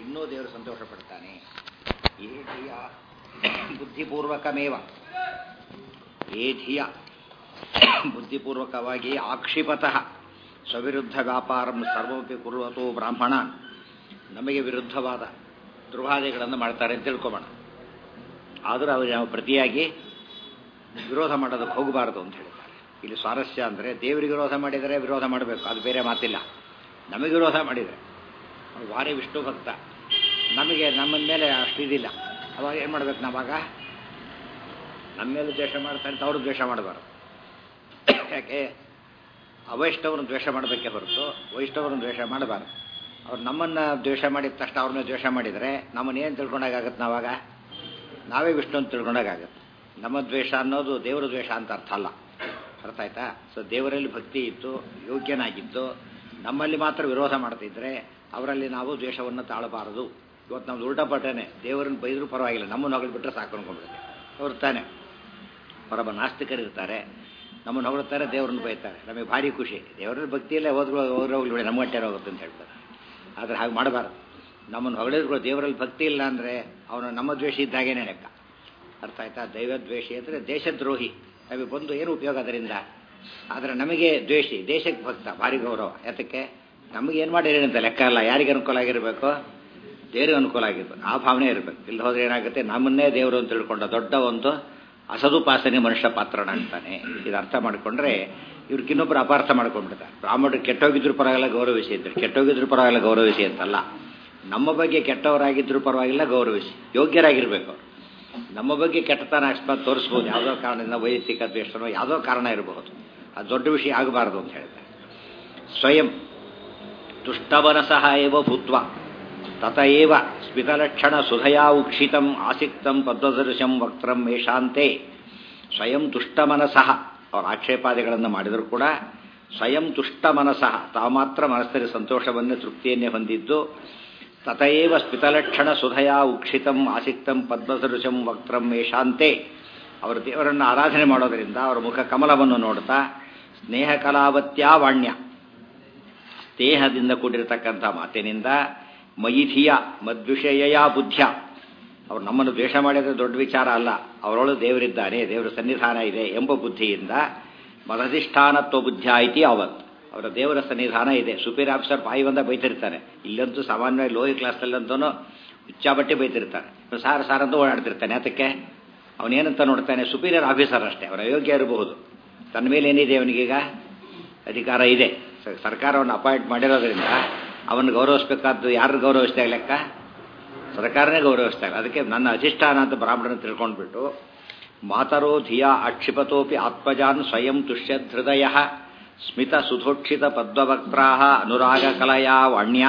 ಇನ್ನೂ ದೇವರು ಸಂತೋಷ ಪಡ್ತಾನೆ ಏ ಧಿಯ ಬುದ್ಧಿಪೂರ್ವಕಮೇವ ಏ ಧಿಯ ಬುದ್ಧಿಪೂರ್ವಕವಾಗಿ ಆಕ್ಷಿಪತಃ ಸ್ವವಿರುದ್ಧ ವ್ಯಾಪಾರಂ ಸರ್ವಮಪಿ ಕುರುವತೋ ಬ್ರಾಹ್ಮಣ ನಮಗೆ ವಿರುದ್ಧವಾದ ದುರ್ವಾದಿಗಳನ್ನು ಮಾಡ್ತಾರೆ ಅಂತ ತಿಳ್ಕೊಬೋಣ ಆದರೂ ಅವರು ನಾವು ಪ್ರತಿಯಾಗಿ ವಿರೋಧ ಮಾಡೋದಕ್ಕೆ ಹೋಗಬಾರದು ಅಂತ ಹೇಳ್ತಾರೆ ಇಲ್ಲಿ ಸ್ವಾರಸ್ಯ ಅಂದರೆ ದೇವರಿಗೆ ವಿರೋಧ ಮಾಡಿದರೆ ವಿರೋಧ ಮಾಡಬೇಕು ಅದು ಬೇರೆ ಮಾತಿಲ್ಲ ನಮಗೆ ವಿರೋಧ ಮಾಡಿದರೆ ಅವ್ರು ಭಾರಿ ವಿಷ್ಣು ಭಕ್ತ ನಮಗೆ ನಮ್ಮ ಮೇಲೆ ಅಷ್ಟು ಇದಿಲ್ಲ ಅವಾಗ ಏನು ಮಾಡ್ಬೇಕು ನಾವಾಗ ನಮ್ಮ ಮೇಲೆ ದ್ವೇಷ ಮಾಡ್ತಾರೆ ಅಂತ ಅವರು ದ್ವೇಷ ಮಾಡಬಾರ್ದು ಯಾಕೆ ಅವೈಷ್ಣವರನ್ನು ದ್ವೇಷ ಮಾಡಬೇಕೇ ಹೊರತು ವೈಷ್ಣವರನ್ನು ದ್ವೇಷ ಮಾಡಬಾರ್ದು ಅವ್ರು ನಮ್ಮನ್ನು ದ್ವೇಷ ಮಾಡಿದ ತಕ್ಷಣ ಅವ್ರನ್ನ ದ್ವೇಷ ಮಾಡಿದರೆ ನಮ್ಮನ್ನು ಏನು ತಿಳ್ಕೊಂಡಾಗತ್ತೆ ನಾವಾಗ ನಾವೇ ವಿಷ್ಣು ಅಂತ ತಿಳ್ಕೊಂಡಾಗತ್ತೆ ನಮ್ಮ ದ್ವೇಷ ಅನ್ನೋದು ದೇವರ ದ್ವೇಷ ಅಂತ ಅರ್ಥ ಅಲ್ಲ ಅರ್ಥ ಆಯ್ತಾ ಸೊ ದೇವರಲ್ಲಿ ಭಕ್ತಿ ಇತ್ತು ಯೋಗ್ಯನಾಗಿದ್ದು ನಮ್ಮಲ್ಲಿ ಮಾತ್ರ ವಿರೋಧ ಮಾಡ್ತಿದ್ರೆ ಅವರಲ್ಲಿ ನಾವು ದ್ವೇಷವನ್ನು ತಾಳಬಾರದು ಇವತ್ತು ನಮ್ದು ಉಲ್ಟಾ ಪಟ್ಟನೆ ದೇವರನ್ನು ಬೈದರೂ ಪರವಾಗಿಲ್ಲ ನಮ್ಮನ್ನು ಹೊಗಳ್ಬಿಟ್ರೆ ಸಾಕು ಅನ್ಕೊಂಡ್ಬಿಡುತ್ತೆ ಅವ್ರು ತಾನೆ ಪರಮ ನಾಸ್ತಿಕರಿರ್ತಾರೆ ನಮ್ಮನ್ನು ಹೊಗಳ್ತಾರೆ ದೇವರನ್ನು ಬೈತಾರೆ ನಮಗೆ ಭಾರಿ ಖುಷಿ ದೇವರಲ್ಲಿ ಭಕ್ತಿಯಲ್ಲೇ ಹೋದ್ರು ಹೋದ್ರೆ ಹೋಗ್ಲಿ ಬಿಡಿ ನಮ್ಮ ಹೊಟ್ಟೆ ಹೋಗುತ್ತೆ ಅಂತ ಹೇಳ್ತಾರೆ ಆದರೆ ಹಾಗೆ ಮಾಡಬಾರ್ದು ನಮ್ಮನ್ನು ಹೊಗಳಿದ್ರು ದೇವರಲ್ಲಿ ಭಕ್ತಿ ಇಲ್ಲ ಅಂದರೆ ಅವನು ನಮ್ಮ ದ್ವೇಷ ಇದ್ದಾಗೇನೆ ಲೆಕ್ಕ ಅರ್ಥ ಆಯ್ತಾ ದೈವದ್ವೇಷಿ ಅಂದರೆ ದೇಶದ್ರೋಹಿ ನಮಗೆ ಬಂದು ಏನು ಉಪಯೋಗ ಅದರಿಂದ ಆದರೆ ನಮಗೆ ದ್ವೇಷಿ ದೇಶಕ್ಕೆ ಭಕ್ತ ಭಾರಿ ಗೌರವ ಯಾತಕ್ಕೆ ನಮಗೆ ಏನು ಮಾಡಿರಿ ಅಂತ ಲೆಕ್ಕ ಅಲ್ಲ ಯಾರಿಗೆ ಅನುಕೂಲ ಆಗಿರಬೇಕು ದೇವರಿಗೆ ಅನುಕೂಲ ಆಗಿರ್ಬೇಕು ಆ ಭಾವನೆ ಇರಬೇಕು ಇಲ್ಲಿ ಹೋದ್ರೆ ಏನಾಗುತ್ತೆ ನಮ್ಮನ್ನೇ ದೇವರು ಅಂತ ತಿಳ್ಕೊಂಡ ದೊಡ್ಡ ಒಂದು ಅಸದುಪಾಸನೆ ಮನುಷ್ಯ ಪಾತ್ರಣ ಅಂತಾನೆ ಇದು ಅರ್ಥ ಮಾಡಿಕೊಂಡ್ರೆ ಇವ್ರಿಗಿನ್ನೊಬ್ರು ಅಪಾರ್ಥ ಮಾಡ್ಕೊಂಡ್ಬಿಡ್ತಾರೆ ಬ್ರಾಹ್ಮಣರು ಕೆಟ್ಟೋಗಿದ್ರು ಪರವಾಗಿಲ್ಲ ಗೌರವಿಸಿ ಇದ್ರು ಕೆಟ್ಟೋಗಿದ್ರು ಪರವಾಗಿಲ್ಲ ಗೌರವಿಸಿ ಅಂತಲ್ಲ ನಮ್ಮ ಬಗ್ಗೆ ಕೆಟ್ಟವರಾಗಿದ್ರು ಪರವಾಗಿಲ್ಲ ಗೌರವಿಸಿ ಯೋಗ್ಯರಾಗಿರ್ಬೇಕು ಅವರು ನಮ್ಮ ಬಗ್ಗೆ ಕೆಟ್ಟತನ ಅಕಸ್ಮಾತ್ ತೋರಿಸ್ಬೋದು ಯಾವುದೋ ಕಾರಣದಿಂದ ವೈಯಕ್ತಿಕ ದ್ವೇಷನೋ ಯಾವುದೋ ಕಾರಣ ಇರಬಹುದು ಅದು ದೊಡ್ಡ ವಿಷಯ ಆಗಬಾರ್ದು ಅಂತ ಹೇಳ್ತಾರೆ ಸ್ವಯಂ ತುಷ್ಟವನಸಃ ಏವ ಭೂತ್ವ ತತಏವ ಸ್ಮಿತಲಕ್ಷಣ ಸುಧಯಾ ಉಕ್ಷಿತಂ ಆಸಿಕ್ತಂ ಪದ್ಮದೃಶಂ ವಕ್ತ್ರಂ ಮೇಷಾಂತೆ ಸ್ವಯಂ ತುಷ್ಟಮನಸಃ ಅವರ ಆಕ್ಷೇಪಾದಿಗಳನ್ನು ಮಾಡಿದರೂ ಕೂಡ ಸ್ವಯಂ ತುಷ್ಟ ಮನಸಃ ತಾವು ಮಾತ್ರ ಮನಸ್ಸಲ್ಲಿ ಸಂತೋಷವನ್ನೇ ತೃಪ್ತಿಯನ್ನೇ ಹೊಂದಿದ್ದು ತತಏವ ಸ್ಮಿತಲಕ್ಷಣ ಸುಧಯಾ ಉಕ್ಷಿತಂ ಆಸಿಕ್ತಂ ಪದ್ಮಸದೃಶಂ ವಕ್ತ್ರಂ ಮೇಷಾಂತೆ ಅವರು ದೇವರನ್ನು ಆರಾಧನೆ ಮಾಡೋದರಿಂದ ಅವರ ಮುಖ ಕಮಲವನ್ನು ನೋಡ್ತಾ ಸ್ನೇಹ ಕಲಾವತ್ಯ ವಾಣ್ಯ ಸ್ನೇಹದಿಂದ ಕೂಡಿರತಕ್ಕಂಥ ಮಾತಿನಿಂದ ಮಯಿಧಿಯ ಮದ್ವಿಷಯ ಬುದ್ಧ್ಯ ಅವ್ರು ನಮ್ಮನ್ನು ದ್ವೇಷ ಮಾಡಿದರೆ ದೊಡ್ಡ ವಿಚಾರ ಅಲ್ಲ ಅವರೊಳಗೆ ದೇವರಿದ್ದಾನೆ ದೇವರ ಸನ್ನಿಧಾನ ಇದೆ ಎಂಬ ಬುದ್ಧಿಯಿಂದ ಮದಧಿಷ್ಠಾನತ್ವ ಬುದ್ಧಿ ಆಯ್ತಿ ಅವತ್ತು ಅವರ ದೇವರ ಸನ್ನಿಧಾನ ಇದೆ ಸುಪೀರಿಯರ್ ಆಫೀಸರ್ ಬಾಯಿ ಬಂದ ಬೈತಿರ್ತಾನೆ ಇಲ್ಲಂತೂ ಸಾಮಾನ್ಯವಾಗಿ ಲೋಯರ್ ಕ್ಲಾಸ್ನಲ್ಲಂತೂ ಹುಚ್ಚಾಬಟ್ಟಿ ಬೈತಿರ್ತಾನೆ ಸಾರ್ ಸಾರ್ ಅಂತ ಓಡಾಡ್ತಿರ್ತಾನೆ ಅದಕ್ಕೆ ಅವನೇನಂತ ನೋಡ್ತಾನೆ ಸುಪೀರಿಯರ್ ಆಫೀಸರ್ ಅಷ್ಟೇ ಅವರ ಅಯೋಗ್ಯ ಇರಬಹುದು ತನ್ನ ಮೇಲೆ ಏನಿದೆ ಅವನಿಗೀಗ ಅಧಿಕಾರ ಇದೆ ಸರ್ಕಾರವನ್ನು ಅಪಾಯಿಂಟ್ ಮಾಡಿರೋದ್ರಿಂದ ಅವನು ಗೌರವಿಸಬೇಕಾದ್ದು ಯಾರು ಗೌರವಿಸಿದಾಗ ಲೆಕ್ಕ ಸರ್ಕಾರನೇ ಗೌರವಿಸ್ತಾರೆ ಅದಕ್ಕೆ ನನ್ನ ಅಧಿಷ್ಠಾನ ಅಂತ ಬ್ರಾಹ್ಮಣನ ತಿಳ್ಕೊಂಡ್ಬಿಟ್ಟು ಮಾತರೋ ಧಿಯಾ ಅಕ್ಷಿಪತೋಪಿ ಆತ್ಮಜಾನ್ ಸ್ವಯಂ ತುಷ್ಯಧೃದಯ ಸ್ಮಿತ ಸುಧೋಕ್ಷಿತ ಪದ್ಮವಕ್ತ್ರಾ ಅನುರಾಗ ಕಲಯಾ ವಾಣ್ಯ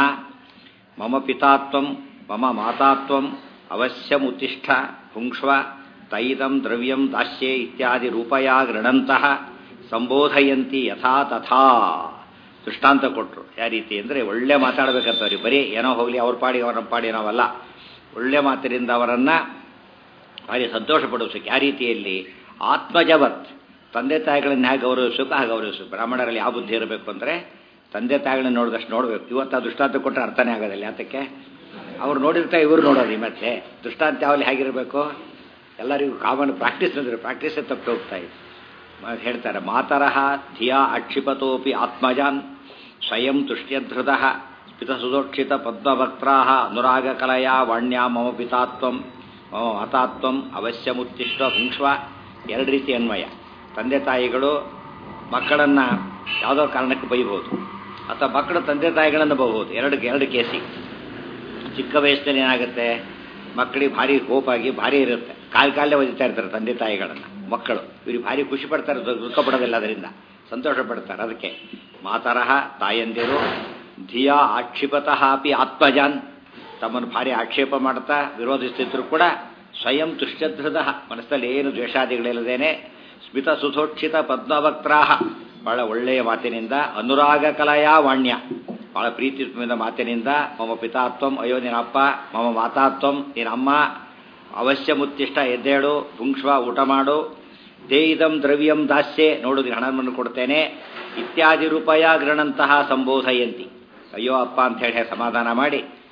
ಮಮ ಪಿತಾತ್ವಂ ಮಮ ಮಾತಾತ್ವಂ ಅವಶ್ಯಮುತ್ತಿಷ್ಠ ಪುಂಕ್ಷ್ವ ತೈದಂ ದ್ರವ್ಯಂ ದಾಸ್ಯೆ ಇತ್ಯಾದಿ ರೂಪಯಾ ಗೃಣಂತಹ ಸಂಬೋಧಯಂತಿ ಯಥಾ ತಥಾ ದೃಷ್ಟಾಂತ ಕೊಟ್ಟರು ಯಾವ ರೀತಿ ಅಂದರೆ ಒಳ್ಳೆ ಮಾತಾಡಬೇಕಂತವ್ರಿಗೆ ಬರೀ ಏನೋ ಹೋಗಲಿ ಅವ್ರ ಪಾಡಿ ಅವ್ರ ಪಾಡಿ ನಾವಲ್ಲ ಒಳ್ಳೆ ಮಾತಿನಿಂದ ಅವರನ್ನು ಭಾರಿ ಸಂತೋಷ ಪಡಿಸೋಕೆ ಯಾವ ರೀತಿಯಲ್ಲಿ ಆತ್ಮಜವತ್ ತಂದೆ ತಾಯಿಗಳನ್ನ ಹೇಗೆ ಗೌರವಿಸಬೇಕು ಹಾಗೆ ಗೌರವಿಸಬೇಕು ಬ್ರಾಹ್ಮಣರಲ್ಲಿ ಯಾವ ಬುದ್ಧಿ ಇರಬೇಕು ಅಂದರೆ ತಂದೆ ತಾಯಿಗಳನ್ನ ನೋಡಿದಷ್ಟು ನೋಡಬೇಕು ಇವತ್ತು ಆ ದೃಷ್ಟಾಂತ ಕೊಟ್ಟರೆ ಅರ್ಥನೇ ಆಗೋದಿಲ್ಲ ಯಾತಕ್ಕೆ ಅವ್ರು ನೋಡಿರ್ತಾ ಇವರು ನೋಡೋದು ಈ ಮತ್ತೆ ದೃಷ್ಟಾಂತ ಯಾವಲ್ಲಿ ಹೇಗಿರಬೇಕು ಎಲ್ಲರಿಗೂ ಕಾಮನ್ ಪ್ರಾಕ್ಟೀಸ್ ಅಂದ್ರೆ ಪ್ರಾಕ್ಟೀಸೇ ತಪ್ಪು ಹೋಗ್ತಾ ಇದೆ ಹೇಳ್ತಾರೆ ಮಾತರಹ ಧಿಯಾ ಅಕ್ಷಿಪತೋಪಿ ಆತ್ಮಜಾನ್ ಸ್ವಯಂ ತುಷ್ಟ್ಯಧೃತ ಪಿತಸುದೋಕ್ಷಿತ ಪದ್ಮಭಕ್ತ್ರಾ ಅನುರಾಗ ಕಲಯಾ ವಾಣ್ಯ ಮಮ ಪಿತಾತ್ವಂ ಮಮ ಮತಾತ್ವಂ ಅವಶ್ಯಮುತ್ತಿಷ್ಟ ಪುಂಕ್ಷ್ವ ಎರಡು ರೀತಿ ಅನ್ವಯ ತಂದೆ ತಾಯಿಗಳು ಮಕ್ಕಳನ್ನು ಯಾವುದೋ ಕಾರಣಕ್ಕೆ ಬೈಬೋದು ಅಥವಾ ಮಕ್ಕಳು ತಂದೆ ತಾಯಿಗಳನ್ನು ಬೈಬೋದು ಎರಡು ಎರಡು ಕೇಸಿ ಚಿಕ್ಕ ವಯಸ್ಸಿನಲ್ಲಿ ಏನಾಗುತ್ತೆ ಮಕ್ಕಳಿಗೆ ಭಾರಿ ಕೋಪಾಗಿ ಭಾರಿ ಇರುತ್ತೆ ಕಾಲು ಕಾಲೇ ಒದಿತಾ ಇರ್ತಾರೆ ತಂದೆ ತಾಯಿಗಳನ್ನು ಮಕ್ಕಳು ಇವ್ರಿಗೆ ಭಾರಿ ಖುಷಿ ಪಡ್ತಾರೆ ದುಃಖ ಪಡೋದಿಲ್ಲ ಅದರಿಂದ ಸಂತೋಷ ಪಡ್ತಾರೆ ಅದಕ್ಕೆ ಮಾತರಹ ತಾಯಂದಿರು ಧಿಯಾ ಆಕ್ಷಿಪತಃ ಅಪಿ ಆತ್ಮಜಾನ್ ತಮ್ಮನ್ನು ಭಾರಿ ಆಕ್ಷೇಪ ಮಾಡ್ತಾ ವಿರೋಧಿಸ್ತಿದ್ರು ಕೂಡ ಸ್ವಯಂ ತುಷ್ಯಧೃದ ಮನಸ್ಸಲ್ಲಿ ಏನು ದ್ವೇಷಾದಿಗಳಿಲ್ಲದೇನೆ ಸ್ಮಿತ ಸುಧೋಕ್ಷಿತ ಪದ್ಮವಕ್ತ್ರಾಹ ಬಹಳ ಒಳ್ಳೆಯ ಮಾತಿನಿಂದ ಅನುರಾಗ ಕಲಯಾ ವಾಣ್ಯ ಬಹಳ ಪ್ರೀತಿಯಿಂದ ಮಾತಿನಿಂದ ಮಮ ಪಿತಾತ್ವಂ ಅಯ್ಯೋ ನಿನ್ನಪ್ಪ ಮಮ ಮಾತಾತ್ವಂ ನಿನ್ನಮ್ಮ ಅವಶ್ಯ ಮುತ್ತಿಷ್ಟ ಎದ್ದೇಳು ಪುಂಕ್ಷ್ವ ಊಟ ಮಾಡು ತೇಯಿದಂ ದ್ರವ್ಯಂ ದಾಸ್ಯೆ ನೋಡು ಹಣವನ್ನು ಕೊಡ್ತೇನೆ ಇತ್ಯಾದಿ ರೂಪಾಯ ಗೃಣಂತಹ ಸಂಬೋಧಯಂತಿ ಅಯ್ಯೋ ಅಪ್ಪ ಅಂತ ಹೇಳಿ ಸಮಾಧಾನ ಮಾಡಿ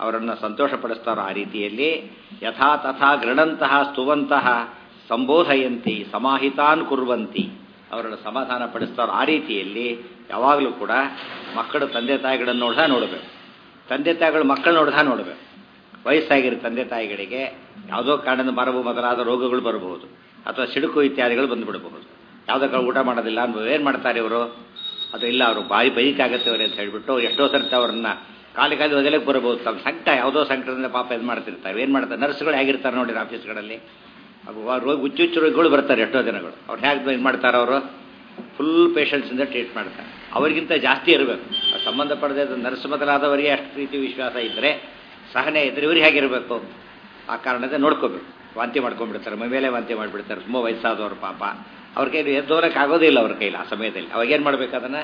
ಅವರನ್ನು ಸಂತೋಷಪಡಿಸ್ತಾರೋ ಆ ರೀತಿಯಲ್ಲಿ ಯಥಾ ತಥಾ ಗೃಣಂತಹ ಸ್ತುವಂತಹ ಸಂಬೋಧಯಂತಿ ಸಮಾಹಿತಾನ್ ಕುರುವಂತಿ ಅವರನ್ನು ಸಮಾಧಾನ ಪಡಿಸ್ತಾರೋ ಆ ರೀತಿಯಲ್ಲಿ ಯಾವಾಗಲೂ ಕೂಡ ಮಕ್ಕಳು ತಂದೆ ತಾಯಿಗಳನ್ನು ನೋಡ್ದ ನೋಡಬೇಕು ತಂದೆ ತಾಯಿಗಳು ಮಕ್ಕಳು ನೋಡ್ದ ನೋಡಬೇಕು ವಯಸ್ಸಾಗಿರೋ ತಂದೆ ತಾಯಿಗಳಿಗೆ ಯಾವುದೋ ಕಾರಣದಿಂದ ಮರವು ಮೊದಲಾದ ರೋಗಗಳು ಬರಬಹುದು ಅಥವಾ ಸಿಡುಕು ಇತ್ಯಾದಿಗಳು ಬಂದುಬಿಡಬಹುದು ಯಾವುದೋ ಊಟ ಮಾಡೋದಿಲ್ಲ ಅನ್ಬೋದು ಏನು ಮಾಡ್ತಾರೆ ಇವರು ಅದು ಇಲ್ಲ ಅವರು ಬಾಯಿ ಬೈಕಾಗತ್ತೆ ಅವ್ರು ಅಂತ ಹೇಳಿಬಿಟ್ಟು ಎಷ್ಟೋ ಸರ್ತಿ ಅವ್ರನ್ನ ಕಾಲಿ ಕಾಲಿ ಒದಲಕ್ಕೆ ಬರಬಹುದು ತಮ್ಮ ಸಂಕಟ ಯಾವುದೋ ಸಂಕಟದಿಂದ ಪಾಪ ಇದು ಮಾಡ್ತಿರ್ತಾರೆ ಏನು ಮಾಡ್ತಾರೆ ನರ್ಸ್ಗಳು ಹೇಗಿರ್ತಾರೆ ನೋಡಿ ಆಫೀಸ್ಗಳಲ್ಲಿ ರೋಗ ಹುಚ್ಚುಚ್ಚು ರೋಗಿಗಳು ಬರ್ತಾರೆ ಎಷ್ಟೋ ಜನಗಳು ಅವ್ರು ಹೇಗೆ ಇದು ಮಾಡ್ತಾರೆ ಅವರು ಫುಲ್ ಪೇಷನ್ಸಿಂದ ಟ್ರೀಟ್ ಮಾಡ್ತಾರೆ ಅವರಿಗಿಂತ ಜಾಸ್ತಿ ಇರಬೇಕು ಸಂಬಂಧಪಡದೆ ನರ್ಸ್ ಮೊದಲಾದವರಿಗೆ ಅಷ್ಟು ರೀತಿ ವಿಶ್ವಾಸ ಇದ್ದರೆ ಸಹನೆ ಇದ್ರೆ ಇವ್ರಿಗೆ ಹೇಗಿರಬೇಕು ಆ ಕಾರಣದಿಂದ ನೋಡ್ಕೋಬೇಕು ವಾಂತಿ ಮಾಡ್ಕೊಂಡ್ಬಿಡ್ತಾರೆ ಮೈ ಮೇಲೆ ವಾಂತಿ ಮಾಡಿಬಿಡ್ತಾರೆ ತುಂಬ ವಯಸ್ಸಾದವರು ಪಾಪ ಅವ್ರ ಕೈಲಿ ಎದ್ದೋಲಕ್ಕೆ ಆಗೋದಿಲ್ಲ ಅವ್ರ ಕೈಲಿ ಆ ಸಮಯದಲ್ಲಿ ಅವಾಗ ಏನು ಮಾಡ್ಬೇಕು ಅದನ್ನು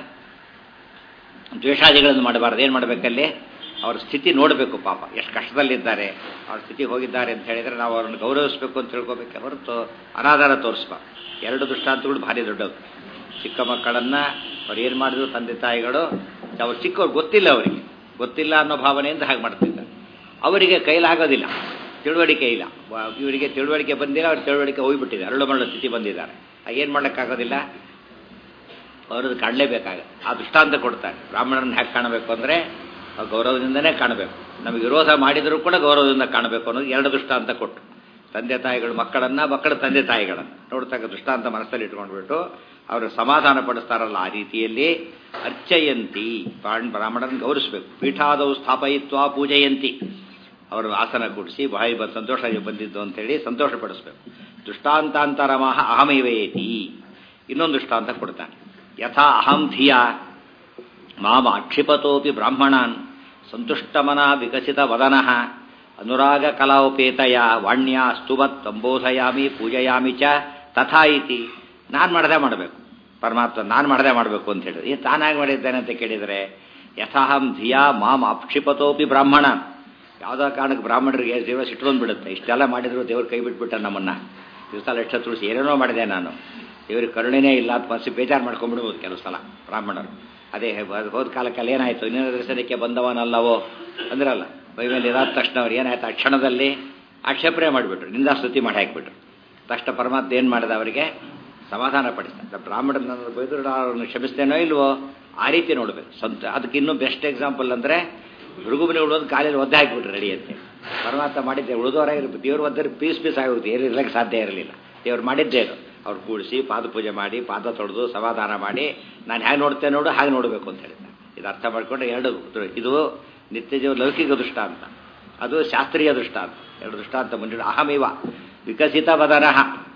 ದ್ವೇಷಾದಿಗಳನ್ನು ಮಾಡಬಾರ್ದು ಏನು ಮಾಡಬೇಕಲ್ಲಿ ಅವ್ರ ಸ್ಥಿತಿ ನೋಡಬೇಕು ಪಾಪ ಎಷ್ಟು ಕಷ್ಟದಲ್ಲಿದ್ದಾರೆ ಅವ್ರ ಸ್ಥಿತಿ ಹೋಗಿದ್ದಾರೆ ಅಂತ ಹೇಳಿದರೆ ನಾವು ಅವ್ರನ್ನ ಗೌರವಿಸಬೇಕು ಅಂತ ತಿಳ್ಕೊಬೇಕೆ ಹೊರತು ಅನಾಧಾರ ತೋರಿಸ್ಬಾರ್ದು ಎರಡು ದೃಷ್ಟಾಂತಗಳು ಭಾರಿ ದೊಡ್ಡವು ಚಿಕ್ಕ ಮಕ್ಕಳನ್ನು ಅವ್ರು ಏನು ಮಾಡಿದ್ರು ತಂದೆ ತಾಯಿಗಳು ಅವ್ರು ಚಿಕ್ಕವ್ರು ಗೊತ್ತಿಲ್ಲ ಅವರಿಗೆ ಗೊತ್ತಿಲ್ಲ ಅನ್ನೋ ಭಾವನೆಯಿಂದ ಹಾಗೆ ಮಾಡ್ತಿದ್ದಾರೆ ಅವರಿಗೆ ಕೈಲಾಗೋದಿಲ್ಲ ತಿಳುವಳಿಕೆ ಇಲ್ಲ ಇವರಿಗೆ ತಿಳುವಳಿಕೆ ಬಂದಿಲ್ಲ ಅವ್ರ ತಿಳುವಳಿಕೆ ಹೋಗಿಬಿಟ್ಟಿದೆ ಅರಳು ಮರಳು ಸ್ಥಿತಿ ಬಂದಿದ್ದಾರೆ ಏನು ಮಾಡೋಕ್ಕಾಗೋದಿಲ್ಲ ಅವ್ರದ್ದು ಕಾಣಲೇಬೇಕಾಗ ಆ ದೃಷ್ಟಾಂತ ಕೊಡ್ತಾರೆ ಬ್ರಾಹ್ಮಣರನ್ನ ಹೇಗೆ ಕಾಣಬೇಕು ಅಂದರೆ ಗೌರವದಿಂದನೇ ಕಾಣಬೇಕು ನಮಗೆ ವಿರೋಧ ಮಾಡಿದರೂ ಕೂಡ ಗೌರವದಿಂದ ಕಾಣಬೇಕು ಅನ್ನೋದು ಎರಡು ದೃಷ್ಟಾಂತ ಕೊಟ್ಟು ತಂದೆ ತಾಯಿಗಳು ಮಕ್ಕಳನ್ನ ಮಕ್ಕಳ ತಂದೆ ತಾಯಿಗಳನ್ನು ನೋಡ್ತಕ್ಕ ದೃಷ್ಟಾಂತ ಮನಸ್ಸಲ್ಲಿ ಇಟ್ಕೊಂಡ್ಬಿಟ್ಟು ಅವರು ಸಮಾಧಾನ ಪಡಿಸ್ತಾರಲ್ಲ ಆ ರೀತಿಯಲ್ಲಿ ಅರ್ಚಯಂತಿ ಬ್ರಾಹ್ಮಣರನ್ನು ಗೌರವಿಸಬೇಕು ಪೀಠಾದವು ಸ್ಥಾಪಯಿತ್ವ ಪೂಜೆಯಂತಿ ಅವರು ಆಸನ ಕೂಡಿಸಿ ಬಾಯಿ ಬಂದು ಸಂತೋಷ ಬಂದಿದ್ದು ಅಂತೇಳಿ ಸಂತೋಷ ಪಡಿಸ್ಬೇಕು ದೃಷ್ಟಾಂತಾಂತರಮಃ ಅಹಮೈವೇತಿ ಇನ್ನೊಂದು ದೃಷ್ಟಾಂತ ಕೊಡ್ತಾನೆ ಯಥಾ ಅಹಂ ಧಿಯ ಮಾಮ ಅಕ್ಷಿಪತೋಪಿ ಬ್ರಾಹ್ಮಣಾನ್ ಸಂತುಷ್ಟಮನ ವಿಕಸಿತ ವದನಃ ಅನುರಾಗ ಕಲಾಪೇತಯ ವಾಣ್ಯ ಸ್ತುವತ್ ಸಂಬೋಧಯಾಮಿ ಪೂಜಯಾಮಿ ಚ ತಥಾ ಇತಿ ನಾನು ಮಾಡದೆ ಮಾಡಬೇಕು ಪರಮಾತ್ಮ ನಾನು ಮಾಡದೆ ಮಾಡಬೇಕು ಅಂತ ಹೇಳಿದ್ರೆ ಏನು ತಾನಾಗಿ ಮಾಡಿದ್ದೇನೆ ಅಂತ ಕೇಳಿದರೆ ಯಥಾಹಂ ಧಿಯಾ ಮಾಮ್ ಅಕ್ಷಿಪತೋಪಿ ಬ್ರಾಹ್ಮಣ ಯಾವುದೋ ಕಾರಣಕ್ಕೆ ಬ್ರಾಹ್ಮಣರಿಗೆ ದೇವ ಸಿಟ್ಕೊಂಡ್ ಬಿಡುತ್ತೆ ಇಷ್ಟೆಲ್ಲ ಮಾಡಿದ್ರು ದೇವ್ರು ಕೈ ಬಿಟ್ಬಿಟ್ಟ ನಮ್ಮನ್ನ ದಿವಸ ಲಕ್ಷ ತುಳಸಿ ಏನೇನೋ ಮಾಡಿದೆ ನಾನು ದೇವ್ರಿಗೆ ಕರುಣೆನೇ ಇಲ್ಲ ಅಂತ ಮನಸ್ಸು ಬೇಜಾರು ಮಾಡ್ಕೊಂಡ್ಬಿಡ್ಬೋದು ಕೆಲವು ಸಲ ಬ್ರಾಹ್ಮಣರು ಅದೇ ಹೋದ ಕಾಲಕ್ಕೆಲ್ಲ ಏನಾಯಿತು ಇನ್ನೊಂದು ದರ್ಶನಕ್ಕೆ ಬಂದವನಲ್ಲವೋ ಅಂದ್ರಲ್ಲ ಬೈ ಮೇಲೆ ಇದಾದ ತಕ್ಷಣ ಅವ್ರು ಏನಾಯ್ತು ಆ ಕ್ಷಣದಲ್ಲಿ ಆಕ್ಷೇಪಣೆ ಮಾಡಿಬಿಟ್ರು ನಿಂದ ಸ್ತುತಿ ಮಾಡಿ ಹಾಕಿಬಿಟ್ರು ತಕ್ಷಣ ಪರಮಾತ್ಮ ಏನು ಮಾಡಿದ ಅವರಿಗೆ ಸಮಾಧಾನ ಪಡಿಸ್ತಾರೆ ಬ್ರಾಹ್ಮಣನ ಬೈದ್ರು ಅವ್ರನ್ನ ಕ್ಷಮಿಸ್ತೇನೋ ಇಲ್ವೋ ಆ ರೀತಿ ನೋಡಬೇಕು ಸ್ವಂತ ಅದಕ್ಕೆ ಇನ್ನೂ ಬೆಸ್ಟ್ ಎಕ್ಸಾಂಪಲ್ ಅಂದರೆ ಭೃಗುಮನೆ ಉಳಿದೋದು ಕಾಲೇಜ್ ಒದ್ದೆ ಹಾಕಿಬಿಟ್ರು ರೆಡಿ ಅಂತೆ ಪರಮಾತ್ಮ ಮಾಡಿದ್ದೆ ಉಳಿದವರಾಗಿ ದೇವ್ರು ಒದ್ದರೆ ಪೀಸ್ ಪೀಸ್ ಆಗೋಗುತ್ತೆ ಏನು ಇರ್ಲಿಕ್ಕೆ ಸಾಧ್ಯ ಇರಲಿಲ್ಲ ದೇವ್ರು ಮಾಡಿದ್ದೇ ಅದು ಅವ್ರು ಕೂಡಿಸಿ ಪಾದ ಪೂಜೆ ಮಾಡಿ ಪಾದ ತೊಳೆದು ಸಮಾಧಾನ ಮಾಡಿ ನಾನು ಹೇಗೆ ನೋಡ್ತೇನೆ ನೋಡು ಹಾಗೆ ನೋಡಬೇಕು ಅಂತ ಹೇಳಿದ್ದೆ ಇದು ಅರ್ಥ ಮಾಡಿಕೊಂಡ್ರೆ ಎರಡು ಇದು ನಿತ್ಯ ಜೀವ ಲೌಕಿಕ ದೃಷ್ಟಾಂತ ಅದು ಶಾಸ್ತ್ರೀಯ ದೃಷ್ಟಾಂತ ಎರಡು ದೃಷ್ಟಾಂತ ಮುಂದಿಡ ಅಹಮಿವ ವಿಕಸಿತ ವದನಃ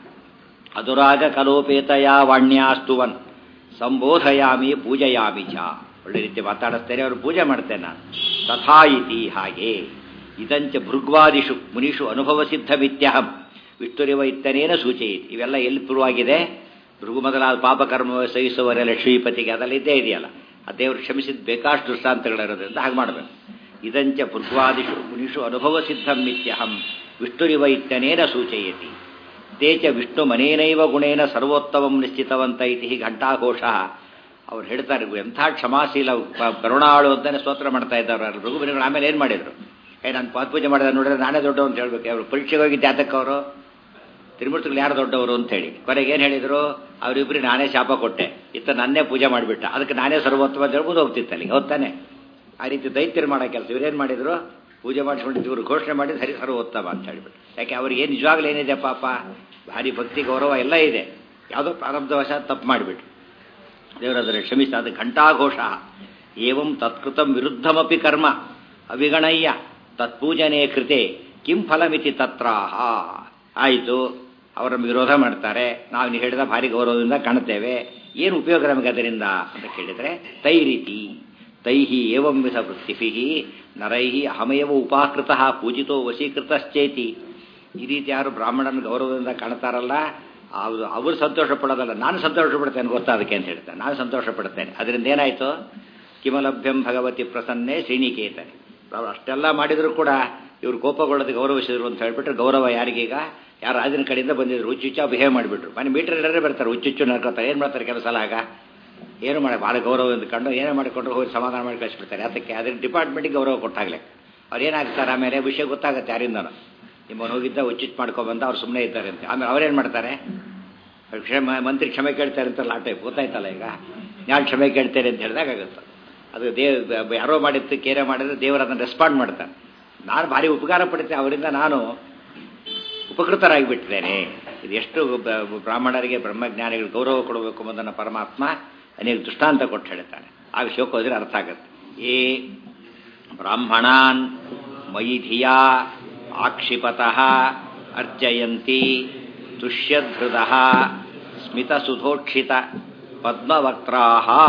ಅದುರಾಗ ಕಲೋಪೇತಯ ವಾಣ್ಯಾಸ್ತುವನ್ ಸಂಬೋಧಯಾಮಿ ಪೂಜಯಾಮಿ ಚ ಒಳ್ಳೆ ರೀತಿ ಮಾತಾಡಿಸ್ತೇನೆ ಅವರು ಪೂಜೆ ಮಾಡ್ತೇನೆ ನಾನು ತಥಾ ಇತಿ ಹಾಗೆ ಇದಂಚ ಭೃಗ್ವಾದಿಷು ಮುನಿಷು ಅನುಭವ ಸಿದ್ಧಮಿತ್ಯಹಂ ವಿಷ್ಣುರಿವ ಇತ್ತನೇನ ಸೂಚಯಿತಿ ಇವೆಲ್ಲ ಎಲ್ಲಿ ಪೂರ್ವಾಗಿದೆ ಭೃಗು ಮೊದಲಾದ ಪಾಪಕರ್ಮ ಸಹಿಸುವರೆ ಲಕ್ಷ್ಮೀಪತಿಗೆ ಅದೆಲ್ಲ ಇದ್ದೇ ಇದೆಯಲ್ಲ ಆ ದೇವರು ಕ್ಷಮಿಸಿದ ಬೇಕಾಷ್ಟು ದೃಷ್ಟಾಂತಗಳಿರೋದ್ರಿಂದ ಹಾಗೆ ಮಾಡಬೇಕು ಇದಂಚ ಭೃಗ್ವಾದಿಷು ಮುನಿಷು ಅನುಭವ ಸಿದ್ಧಮಿತ್ಯಹಂ ವಿಷ್ಣುರಿವ ಇತ್ತನೇನ ಸೂಚಯತಿ ತೇಚ ವಿಷ್ಣು ಮನೇನೈವ ಗುಣೇನ ಸರ್ವೋತ್ತಮಂ ನಿಶ್ಚಿತವಂತ ಇತಿ ಘಂಟಾಘೋಷ ಅವ್ರು ಹೇಳ್ತಾರೆ ಎಂಥ ಕ್ಷಮಾಶೀಲ ಕರುಣಾಳು ಅಂತಾನೆ ಸ್ತೋತ್ರ ಮಾಡ್ತಾ ಇದ್ದವರು ರಘುಬನಿಗಳು ಆಮೇಲೆ ಏನು ಮಾಡಿದ್ರು ಏ ನಾನು ಪಾದ ಪೂಜೆ ಮಾಡಿದ ನೋಡಿದ್ರೆ ನಾನೇ ದೊಡ್ಡವ ಅಂತ ಹೇಳ್ಬೇಕು ಅವರು ಪರೀಕ್ಷೆಗೆ ಹೋಗಿದ್ದೆ ಯಾತಕ್ಕೆ ಅವರು ತಿರುಮೂರ್ತಿಗಳು ಯಾರು ದೊಡ್ಡವರು ಅಂತ ಹೇಳಿ ಕೊನೆಗೆ ಏನು ಹೇಳಿದ್ರು ಅವರಿಬ್ಬರು ನಾನೇ ಶಾಪ ಕೊಟ್ಟೆ ಇತ್ತ ನನ್ನೇ ಪೂಜೆ ಮಾಡಿಬಿಟ್ಟ ಅದಕ್ಕೆ ನಾನೇ ಸರ್ವೋತ್ತಮ ಅಂತ ಹೇಳ್ಬೋದು ಹೋಗ್ತಿತ್ತಲ್ಲಿ ಹೋಗ್ತಾನೆ ಆ ರೀತಿ ದೈತ್ಯರು ಮಾಡೋ ಕೆಲಸ ಇವ್ರೇನು ಮಾಡಿದ್ರು ಪೂಜೆ ಮಾಡಿಸ್ಕೊಂಡಿದ್ದು ಇವರು ಘೋಷಣೆ ಮಾಡಿದ್ದು ಹರಿ ಸರ್ವೋತ್ತಮ ಅಂತ ಹೇಳ್ಬಿಟ್ಟು ಯಾಕೆ ಅವ್ರಿಗೆ ಏನು ನಿಜವಾಗ್ಲೂ ಏನಿದೆ ಪಾಪ ಭಾರಿ ಭಕ್ತಿ ಗೌರವ ಎಲ್ಲ ಇದೆ ಯಾವುದೋ ಪ್ರಾರಬ್ಧವಶ ತಪ್ಪು ಮಾಡಿಬಿಟ್ರು ದೇವರಾದರೆ ಕ್ಷಮಿಸ ಅದು ಘಂಟಾಘೋಷ ಏವಂ ತತ್ಕೃತಂ ವಿರುದ್ಧಮಪಿ ಕರ್ಮ ಅವಿಗಣಯ್ಯ ತತ್ಪೂಜನೆ ಕೃತೆ ಕಿಂ ಫಲಮಿತಿ ತತ್ರಾಹ ಆಯಿತು ಅವರನ್ನು ವಿರೋಧ ಮಾಡ್ತಾರೆ ನಾವು ನೀವು ಹೇಳಿದ ಭಾರಿ ಗೌರವದಿಂದ ಕಾಣುತ್ತೇವೆ ಏನು ಉಪಯೋಗ ನಮಗೆ ಅದರಿಂದ ಅಂತ ಕೇಳಿದರೆ ತೈ ರೀತಿ ತೈಹಿ ಏವಂ ವಿಧ ವೃತ್ತಿಭಿ ನರೈಹಿ ಅಹಮಯವ ಉಪಾಕೃತ ಪೂಜಿತೋ ವಶೀಕೃತಶ್ಚೇತಿ ಈ ರೀತಿ ಯಾರು ಬ್ರಾಹ್ಮಣನ ಗೌರವದಿಂದ ಕಾಣ್ತಾರಲ್ಲ ಅವರು ಅವರು ಸಂತೋಷ ಪಡೋದಲ್ಲ ನಾನು ಸಂತೋಷ ಪಡ್ತೇನೆ ಗೊತ್ತಾ ಅದಕ್ಕೆ ಅಂತ ಹೇಳ್ತೇನೆ ನಾನು ಸಂತೋಷ ಪಡ್ತೇನೆ ಅದರಿಂದ ಏನಾಯಿತು ಕಿಮಲಭ್ಯಂ ಭಗವತಿ ಪ್ರಸನ್ನೆ ಶ್ರೀನಿಕೇತನೆ ಅವ್ರು ಅಷ್ಟೆಲ್ಲ ಮಾಡಿದರೂ ಕೂಡ ಇವರು ಕೋಪಗೊಳ್ಳೋದು ಗೌರವಿಸಿದ್ರು ಅಂತ ಹೇಳ್ಬಿಟ್ರೆ ಗೌರವ ಯಾರಿಗೀಗ ಯಾರು ರಾಜನ ಕಡೆಯಿಂದ ಬಂದಿದ್ರು ಹುಚ್ಚುಚ್ಚ ಬಿಹೇವ್ ಮಾಡಿಬಿಟ್ರು ಮನೆ ಮೀಟರ್ ಎಲ್ಲರೇ ಬರ್ತಾರೆ ಹುಚ್ಚುಚ್ಚು ನಡ್ಕೊತಾರೆ ಏನು ಮಾಡ್ತಾರೆ ಕೆಲಸ ಸಲ ಆಗ ಏನು ಮಾಡಿ ಭಾಳ ಗೌರವ ಕಂಡು ಏನೇ ಮಾಡಿಕೊಂಡ್ರು ಹೋಗಿ ಸಮಾಧಾನ ಮಾಡಿ ಕಳಿಸ್ಬಿಡ್ತಾರೆ ಅದಕ್ಕೆ ಅದ್ರ ಡಿಪಾರ್ಟ್ಮೆಂಟಿಗೆ ಗೌರವ ಕೊಟ್ಟಾಗಲೇ ಅವ್ರೇನಾಗ್ತಾರೆ ಆಮೇಲೆ ವಿಷಯ ಗೊತ್ತಾಗುತ್ತೆ ಯಾರಿಂದನೂ ನಿಮ್ಮನ್ನು ಹೋಗಿದ್ದ ಉಚ್ಚಿಟ್ ಮಾಡ್ಕೊಬಂದ ಅವ್ರು ಸುಮ್ಮನೆ ಇದ್ದಾರೆ ಅಂತ ಆಮೇಲೆ ಅವ್ರೇನು ಮಾಡ್ತಾರೆ ಕ್ಷಮೆ ಮಂತ್ರಿ ಕ್ಷಮೆ ಕೇಳ್ತಾರೆ ಅಂತ ಆ ಟೈಪ್ ಗೊತ್ತಾಯ್ತಲ್ಲ ಈಗ ನಾನು ಕ್ಷಮೆ ಕೇಳ್ತೇನೆ ಅಂತ ಹೇಳಿದಾಗ ಆಗುತ್ತೆ ಅದು ದೇವ್ ಯಾರೋ ಮಾಡಿದ್ದು ಕೇರೆ ಮಾಡಿದ್ರೆ ದೇವರು ಅದನ್ನು ರೆಸ್ಪಾಂಡ್ ಮಾಡ್ತಾನೆ ನಾನು ಭಾರಿ ಉಪಕಾರ ಪಡಿತೆ ಅವರಿಂದ ನಾನು ಉಪಕೃತರಾಗಿಬಿಟ್ಟಿದ್ದೇನೆ ಇದು ಎಷ್ಟು ಬ- ಬ್ರಾಹ್ಮಣರಿಗೆ ಬ್ರಹ್ಮಜ್ಞಾನಿಗಳು ಗೌರವ ಕೊಡಬೇಕು ಎಂಬುದನ್ನು ಪರಮಾತ್ಮ ಅನೇಕ ದೃಷ್ಟಾಂತ ಕೊಟ್ಟು ಹೇಳ್ತಾನೆ ಆ ವಿಷಯಕ್ಕೆ ಹೋದ್ರೆ ಅರ್ಥ ಆಗುತ್ತೆ ಏ ಬ್ರಾಹ್ಮಣಾನ್ ಮಯಿ ಧಿಯಾ ಆಕ್ಷಿಪತಃ ಅರ್ಜಯಂತಿ ತುಷ್ಯಧೃದ ಸ್ಮಿತಸುಧೋಕ್ಷಿತ ಪದ್ಮವಕ್ತ್ರಾ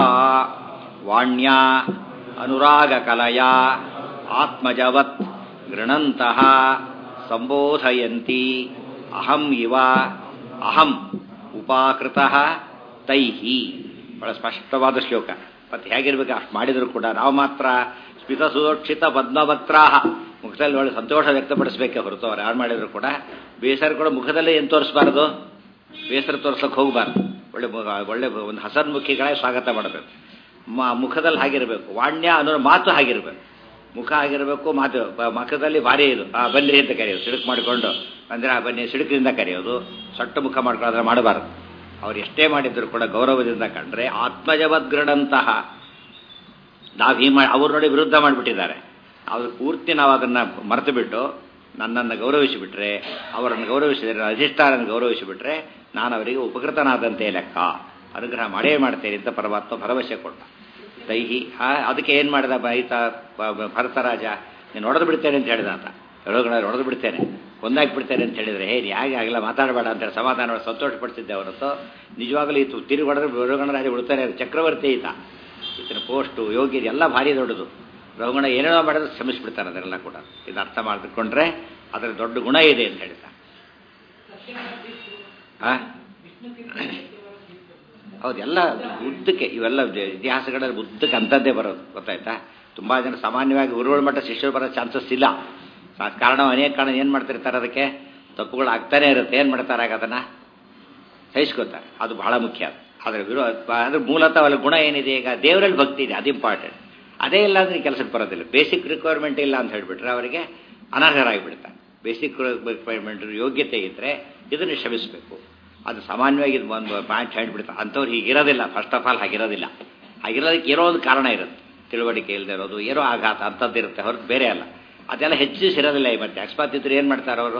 ವಾಣ್ಯಾ ಅನುರಾಗಕಲಯಾ ಆತ್ಮಜವತ್ ಗೃಣಂತಹ ಸಂಬೋಧಯಂತಿ ಅಹಂ ಇವ ಅಹಂ ಉಪಾಕೃತ ತೈಹಿ ಬಹಳ ಸ್ಪಷ್ಟವಾದ ಶ್ಲೋಕ ಮತ್ತೆ ಹೇಗಿರ್ಬೇಕು ಅಷ್ಟು ಮಾಡಿದ್ರು ಕೂಡ ನಾವು ಮಾತ್ರ ಸ್ಮಿತ ಸುರಕ್ಷಿತ ಪದ್ಮಭಕ್ತ್ರಾಹ ಮುಖದಲ್ಲಿ ಒಳ್ಳೆ ಸಂತೋಷ ವ್ಯಕ್ತಪಡಿಸಬೇಕೆ ಹೊರತು ಅವ್ರು ಯಾರು ಮಾಡಿದ್ರು ಕೂಡ ಬೇಸರ ಕೂಡ ಮುಖದಲ್ಲೇ ಏನು ತೋರಿಸ್ಬಾರ್ದು ಬೇಸರ ತೋರ್ಸಕ್ಕೆ ಹೋಗಬಾರ್ದು ಒಳ್ಳೆ ಮುಖ- ಒಳ್ಳೆ ಒಂದು ಹಸನ್ಮುಖಿಗಳೇ ಸ್ವಾಗತ ಮಾಡಬೇಕು ಮ- ಮುಖದಲ್ಲಿ ಹಾಗಿರಬೇಕು ವಾಣ್ಯ ಅನ್ನೋ ಮಾತು ಹಾಗಿರಬೇಕು ಮುಖ ಆಗಿರಬೇಕು ಮಾತು ಬ- ಮುಖದಲ್ಲಿ ಭಾರಿ ಇದು ಆ ಬನ್ರಿ ಅಂತ ಕರೆಯೋದು ಸಿಡುಕು ಮಾಡಿಕೊಂಡು ಅಂದ್ರೆ ಆ ಬನ್ನಿ ಸಿಡುಕಿನಿಂದ ಕರೆಯೋದು ಸೊಟ್ಟ ಮುಖ ಮಾಡ್ಕೊಳ್ಳೋದ್ರೆ ಮಾಡಬಾರ್ದು ಅವ್ರು ಎಷ್ಟೇ ಮಾಡಿದ್ರು ಕೂಡ ಗೌರವದಿಂದ ಕಂಡ್ರೆ ಆತ್ಮಜವದ್ಗೃಢಂತಹ ನಾವು ಈ ಮಾಡಿ ಅವ್ರು ನೋಡಿ ವಿರುದ್ಧ ಮಾಡಿಬಿಟ್ಟಿದ್ದಾರೆ ಅವ್ರು ಪೂರ್ತಿ ನಾವು ಅದನ್ನು ಮರೆತು ಬಿಟ್ಟು ನನ್ನನ್ನು ಗೌರವಿಸಿಬಿಟ್ರೆ ಅವರನ್ನು ಗೌರವಿಸಿದರೆ ಅಧಿಷ್ಠಾನ ಗೌರವಿಸಿಬಿಟ್ರೆ ನಾನು ಅವರಿಗೆ ಉಪಕೃತನಾದಂತೆ ಲೆಕ್ಕ ಅನುಗ್ರಹ ಮಾಡೇ ಮಾಡ್ತೇನೆ ಅಂತ ಪರಮಾತ್ಮ ಭರವಸೆ ಕೊಟ್ಟ ದೈಹಿ ಆ, ಅದಕ್ಕೆ ಏನು ಮಾಡಿದ ಬೈತ ಬ- ಭರತರಾಜ ನೀನು ಹೊಡೆದು ಬಿಡ್ತೇನೆ ಅಂತ ಹೇಳಿದ ಅಂತ ರೋಗಣ ಹೊಡೆದು ಬಿಡ್ತೇನೆ ಒಂದಾಗಿ ಬಿಡ್ತೇನೆ ಅಂತ ಹೇಳಿದ್ರೆ ಹೇ ಹೇಗೆ ಆಗಲ್ಲ ಮಾತಾಡಬೇಡ ಅಂತ ಹೇಳಿ ಸಮಾಧಾನ ಮಾಡಿ ಸಂತೋಷಪಡಿಸಿದ್ದೆ ಹೊರತು ನಿಜವಾಗಲೂ ಈತು ತಿರುಗಿ ಹೊಡೆದ್ರೆ ರೋಗಣರಾಜ ಬಿಡ್ತಾನೆ ಚಕ್ರವರ್ತಿ ಈತ ಈತನ ಪೋಸ್ಟು ಯೋಗ್ಯ ಎಲ್ಲ ಭಾರಿ ದೊಡ್ಡದು ರಘುಗಣ ಏನೇನೋ ಮಾಡಿದ್ರೆ ಶ್ರಮಿಸ್ಬಿಡ್ತಾನೆ ಅದನ್ನೆಲ್ಲ ಕೂಡ ಇದು ಅರ್ಥ ಮಾಡಿಕೊಂಡ್ರೆ ಅದರ ದೊಡ್ಡ ಗುಣ ಇದೆ ಅಂತ ಹೇಳ್ತಾ ಆ? ಹೌದು ಎಲ್ಲ ಉದ್ದಕ್ಕೆ ಇವೆಲ್ಲ ಇತಿಹಾಸಗಳಲ್ಲಿ ಉದ್ದಕ್ಕೆ ಅಂಥದ್ದೇ ಬರೋದು ಗೊತ್ತಾಯ್ತಾ ತುಂಬ ಜನ ಸಾಮಾನ್ಯವಾಗಿ ಗುರುಗಳ ಮಟ್ಟ ಶಿಷ್ಯರು ಬರೋ ಚಾನ್ಸಸ್ ಇಲ್ಲ ಆ ಕಾರಣ ಅನೇಕ ಕಾರಣ ಏನು ಮಾಡ್ತಿರ್ತಾರೆ ಅದಕ್ಕೆ ತಪ್ಪುಗಳು ಆಗ್ತಾನೆ ಇರುತ್ತೆ ಏನು ಮಾಡ್ತಾರೆ ಆಗ ಅದನ್ನು ಸಹಿಸ್ಕೋತಾರೆ ಅದು ಬಹಳ ಮುಖ್ಯ ಆದರೆ ವಿರೋ ಅಂದ್ರೆ ಮೂಲತಃ ಅಲ್ಲಿ ಗುಣ ಏನಿದೆ ಈಗ ದೇವರಲ್ಲಿ ಭಕ್ತಿ ಇದೆ ಅದು ಇಂಪಾರ್ಟೆಂಟ್ ಅದೇ ಇಲ್ಲ ಅಂದ್ರೆ ಈ ಕೆಲಸಕ್ಕೆ ಬರೋದಿಲ್ಲ ಬೇಸಿಕ್ ರಿಕ್ವೈರ್ಮೆಂಟ್ ಇಲ್ಲ ಅಂತ ಹೇಳಿಬಿಟ್ರೆ ಅವರಿಗೆ ಅನರ್ಹರಾಗಿಬಿಡ್ತಾರೆ ಬೇಸಿಕ್ ರಿಕ್ವೈರ್ಮೆಂಟ್ ಯೋಗ್ಯತೆ ಇದ್ದರೆ ಇದನ್ನು ಶ್ರಮಿಸಬೇಕು ಅದು ಸಾಮಾನ್ಯವಾಗಿ ಇದು ಒಂದು ಪಾಯಿಂಟ್ ಹೇಳ್ಬಿಡ್ತಾರೆ ಅಂಥವ್ರು ಹೀಗಿರೋದಿಲ್ಲ ಫಸ್ಟ್ ಆಫ್ ಆಲ್ ಹಾಗಿರೋದಿಲ್ಲ ಹಾಗಿರೋದಕ್ಕೆ ಏನೋ ಒಂದು ಕಾರಣ ಇರುತ್ತೆ ತಿಳುವಳಿಕೆ ಇಲ್ಲದೆ ಇರೋದು ಏನೋ ಆಘಾತ ಅಂಥದ್ದು ಇರುತ್ತೆ ಹೊರತು ಬೇರೆ ಅಲ್ಲ ಅದೆಲ್ಲ ಹೆಚ್ಚಿಸಿರೋದಿಲ್ಲ ಈ ಮತ್ತೆ ಅಕಸ್ಮಾತ್ ಇದ್ರೆ ಏನು ಮಾಡ್ತಾರೆ ಅವರು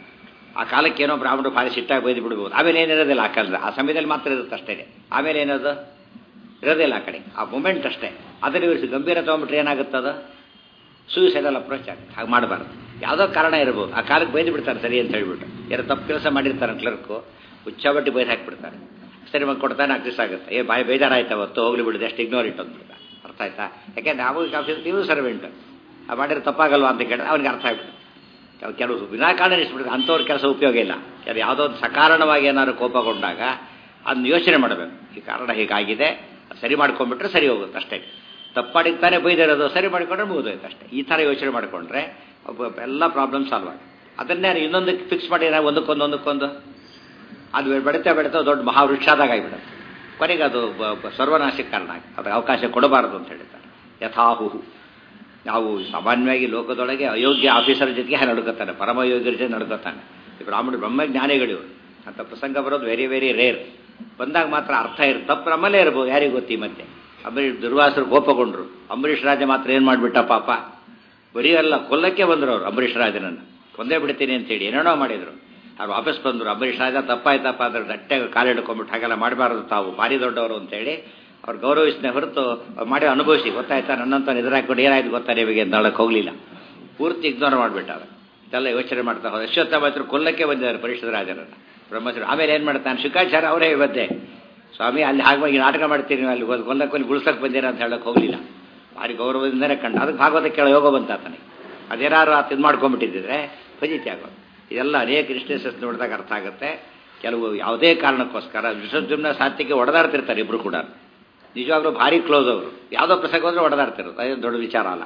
ಆ ಕಾಲಕ್ಕೆ ಏನೋ ಬ್ರಾಹ್ಮಣರು ಭಾರಿ ಸಿಟ್ಟಾಗಿ ಬೈದು ಬಿಡ್ಬೋದು ಆಮೇಲೆ ಏನಿರೋದಿಲ್ಲ ಆ ಕಾಲದ ಆ ಸಮಯದಲ್ಲಿ ಮಾತ್ರ ಇರುತ್ತೆ ಅಷ್ಟೇ ಆಮೇಲೆ ಏನದು ಇರೋದಿಲ್ಲ ಆ ಕಡೆ ಆ ಮೂಮೆಂಟ್ ಅಷ್ಟೇ ಅದನ್ನು ಇವರು ಗಂಭೀರ ತೊಗೊಂಡ್ಬಿಟ್ರೆ ಏನಾಗುತ್ತದು ಸೂಸೈಡಲ್ ಅಪ್ರೋಚ್ ಆಗುತ್ತೆ ಹಾಗೆ ಮಾಡಬಾರ್ದು ಯಾವುದೋ ಕಾರಣ ಇರ್ಬೋದು ಆ ಕಾಲಕ್ಕೆ ಬೈದು ಬಿಡ್ತಾರೆ ಸರಿ ಅಂತ ಹೇಳ್ಬಿಟ್ಟು ಯಾರು ತಪ್ಪು ಕೆಲಸ ಮಾಡಿರ್ತಾರೆ ಕ್ಲರ್ಕು ಹುಚ್ಚಾಬಟ್ಟಿ ಬೈದು ಹಾಕಿಬಿಡ್ತಾರೆ ಸರಿ ಮಗ ಕೊಡ್ತಾನೆ ನಾಲ್ಕು ದಿವಸ ಆಗುತ್ತೆ ಏ ಬಾಯಿ ಬೇಜಾರಾಯ್ತು ಅವತ್ತು ಹೋಗ್ಲಿ ಬಿಡಿದೆ ಅಷ್ಟು ಇಗ್ನೋರ್ ಇಟ್ಟು ಅಂದ್ಬಿಡ್ತಾರೆ ಅರ್ಥ ಆಯ್ತಾ ಯಾಕೆಂದ್ರೆ ನಾವು ಆಫೀಸ್ ನೀವು ಸರ್ವೆಂಟ್ ಆ ಮಾಡಿದ್ರೆ ತಪ್ಪಾಗಲ್ವಾ ಅಂತ ಕೇಳಿದ್ರೆ ಅವ್ನಿಗೆ ಅರ್ಥ ಆಗ್ಬಿಡುತ್ತೆ ಕೆಲ ಕೆಲವು ವಿನಾಕಾರಣ ನಿಲ್ಲಿಸ್ಬಿಡುತ್ತೆ ಅಂಥವ್ರ ಕೆಲಸ ಉಪಯೋಗ ಇಲ್ಲ ಕೆಲವು ಯಾವುದೋ ಒಂದು ಸಕಾರಣವಾಗಿ ಏನಾದ್ರು ಕೋಪಗೊಂಡಾಗ ಅದನ್ನ ಯೋಚನೆ ಮಾಡಬೇಕು ಈ ಕಾರಣ ಹೀಗಾಗಿದೆ ಸರಿ ಮಾಡ್ಕೊಂಡ್ಬಿಟ್ರೆ ಸರಿ ಹೋಗುತ್ತೆ ಅಷ್ಟೇ ತಪ್ಪಾಡಿಗೆ ತಾನೇ ಬೈದಿರೋದು ಸರಿ ಮಾಡಿಕೊಂಡ್ರೆ ಮುಗಿದೋಯ್ತು ಅಷ್ಟೇ ಈ ಥರ ಯೋಚನೆ ಮಾಡಿಕೊಂಡ್ರೆ ಒಬ್ಬ ಎಲ್ಲ ಪ್ರಾಬ್ಲಮ್ ಸಾಲ್ವ್ ಆಗುತ್ತೆ ಅದನ್ನೇ ಇನ್ನೊಂದಕ್ಕೆ ಫಿಕ್ಸ್ ಮಾಡಿ ನಾವು ಒಂದಕ್ಕೊಂದು ಒಂದಕ್ಕೊಂದು ಅದು ಬೆಳೀತಾ ಬೆಳೀತಾ ದೊಡ್ಡ ಮಹಾವೃಕ್ಷಾದಾಗ ಆಗಿಬಿಡುತ್ತೆ ಕೊನೆಗೆ ಅದು ಬ- ಬ- ಸರ್ವನಾಶಕ್ಕೆ ಕಾರಣ ಆಗುತ್ತೆ ಅದಕ್ಕೆ ಅವಕಾಶ ಕೊಡಬಾರದು ಅಂತ ಹೇಳ್ತಾರೆ ಯಥಾಹುಹು ನಾವು ಸಾಮಾನ್ಯವಾಗಿ ಲೋಕದೊಳಗೆ ಅಯೋಗ್ಯ ಆಫೀಸರ್ ಜೊತೆಗೆ ನಡ್ಕೋತಾನೆ ಪರಮ ಯೋಗ್ಯರ ಜೊತೆ ನಡ್ಕೋತಾನೆ ಈ ಬ್ರಾಹ್ಮಣ ಬ್ರಹ್ಮಜ್ಞಾನಿಗಳು ಇವರು ಅಂತ ಪ್ರಸಂಗ ಬರೋದು ವೆರಿ ವೆರಿ ರೇರ್ ಬಂದಾಗ ಮಾತ್ರ ಅರ್ಥ ಇರ್ ತಪ್ಪು ನಮ್ಮಲ್ಲೇ ಇರ್ಬೋದು ಯಾರಿಗೂ ಗೊತ್ತಿ ಮತ್ತೆ ಅಂಬರೀಷ್ ದುರ್ವಾಸರು ಕೋಪಗೊಂಡ್ರು ಅಂಬರೀಷ್ ರಾಜ ಮಾತ್ರ ಏನು ಮಾಡಿಬಿಟ್ಟ ಪಾಪ ಬರೀ ಅಲ್ಲ ಕೊಲ್ಲಕ್ಕೆ ಬಂದರು ಅವರು ಅಂಬರೀಷ್ ರಾಜನನ್ನು ಕೊಂದೇ ಬಿಡ್ತೀನಿ ಅಂತೇಳಿ ಏನೇನೋ ಮಾಡಿದರು ಅವ್ರು ವಾಪಸ್ ಬಂದರು ಅಂಬರೀಷ್ ರಾಜ ತಪ್ಪಾಯ್ತಪ್ಪ ಅಂದ್ರೆ ಗಟ್ಟೆ ಕಾಲಿಡ್ಕೊಂಡ್ಬಿಟ್ಟು ಹಾಗೆಲ್ಲ ಮಾಡಬಾರ್ದು ತಾವು ಭಾರಿ ದೊಡ್ಡವರು ಅಂತೇಳಿ ಅವ್ರು ಗೌರವಿಸನೆ ಹೊರತು ಅವ್ರು ಮಾಡಿ ಅನುಭವಿಸಿ ಗೊತ್ತಾಯ್ತಾ ನನ್ನಂತ ಎದುರಾಕೊಂಡು ಏನಾಯ್ತು ಗೊತ್ತಾ ನಿಮಗೆ ಅಂತ ಹೇಳಕ್ಕೆ ಹೋಗಲಿಲ್ಲ ಪೂರ್ತಿ ಇಗ್ನೋರ್ ಮಾಡಿಬಿಟ್ಟ ಅವ್ರು ಇದೆಲ್ಲ ಯೋಚನೆ ಮಾಡ್ತಾ ಹೋದ ಅಶ್ವತ್ಥ ಮಾತ್ರ ಕೊಲ್ಲಕ್ಕೆ ಬಂದಿದ್ದಾರೆ ಪರಿಷತ್ ರಾಜರನ್ನ ಬ್ರಹ್ಮಚಾರಿ ಆಮೇಲೆ ಏನು ಮಾಡ್ತಾನೆ ಶುಕಾಚಾರ್ಯ ಅವರೇ ಇವತ್ತೇ ಸ್ವಾಮಿ ಅಲ್ಲಿ ಹಾಗಾಗಿ ನಾಟಕ ಮಾಡ್ತೀನಿ ನೀವು ಅಲ್ಲಿ ಕೊಲ್ಲಕ್ಕೆ ಅಲ್ಲಿ ಗುಳ್ಸಕ್ಕೆ ಬಂದಿರ ಅಂತ ಹೇಳಕ್ಕೆ ಹೋಗಲಿಲ್ಲ ಭಾರಿ ಗೌರವದಿಂದಲೇ ಕಂಡ ಅದಕ್ಕೆ ಭಾಗವತ ಕೇಳೋ ಯೋಗ ಬಂತ ಆತನಿಗೆ ಅದೇನಾರು ಆತ ಇದು ಮಾಡ್ಕೊಂಡ್ಬಿಟ್ಟಿದ್ರೆ ಫಜಿತಿ ಆಗೋದು ಇದೆಲ್ಲ ಅನೇಕ ಇನ್ಸ್ಟೆನ್ಸಸ್ ನೋಡಿದಾಗ ಅರ್ಥ ಆಗುತ್ತೆ ಕೆಲವು ಯಾವುದೇ ಕಾರಣಕ್ಕೋಸ್ಕರ ವಿಶ್ವಜುಮ್ನ ಸಾತ್ಯಕ್ಕೆ ಹೊಡೆದಾಡ್ತಿರ್ತಾರೆ ಇಬ್ರು ಕೂಡ ನಿಜವಾಗ್ಲೂ ಭಾರಿ ಕ್ಲೋಸ್ ಅವರು ಯಾವುದೋ ಪ್ರಸಂಗ ಹೋದ್ರೆ ಹೊಡೆದಾಡ್ತಿರೋದು ಅದೇನು ದೊಡ್ಡ ವಿಚಾರ ಅಲ್ಲ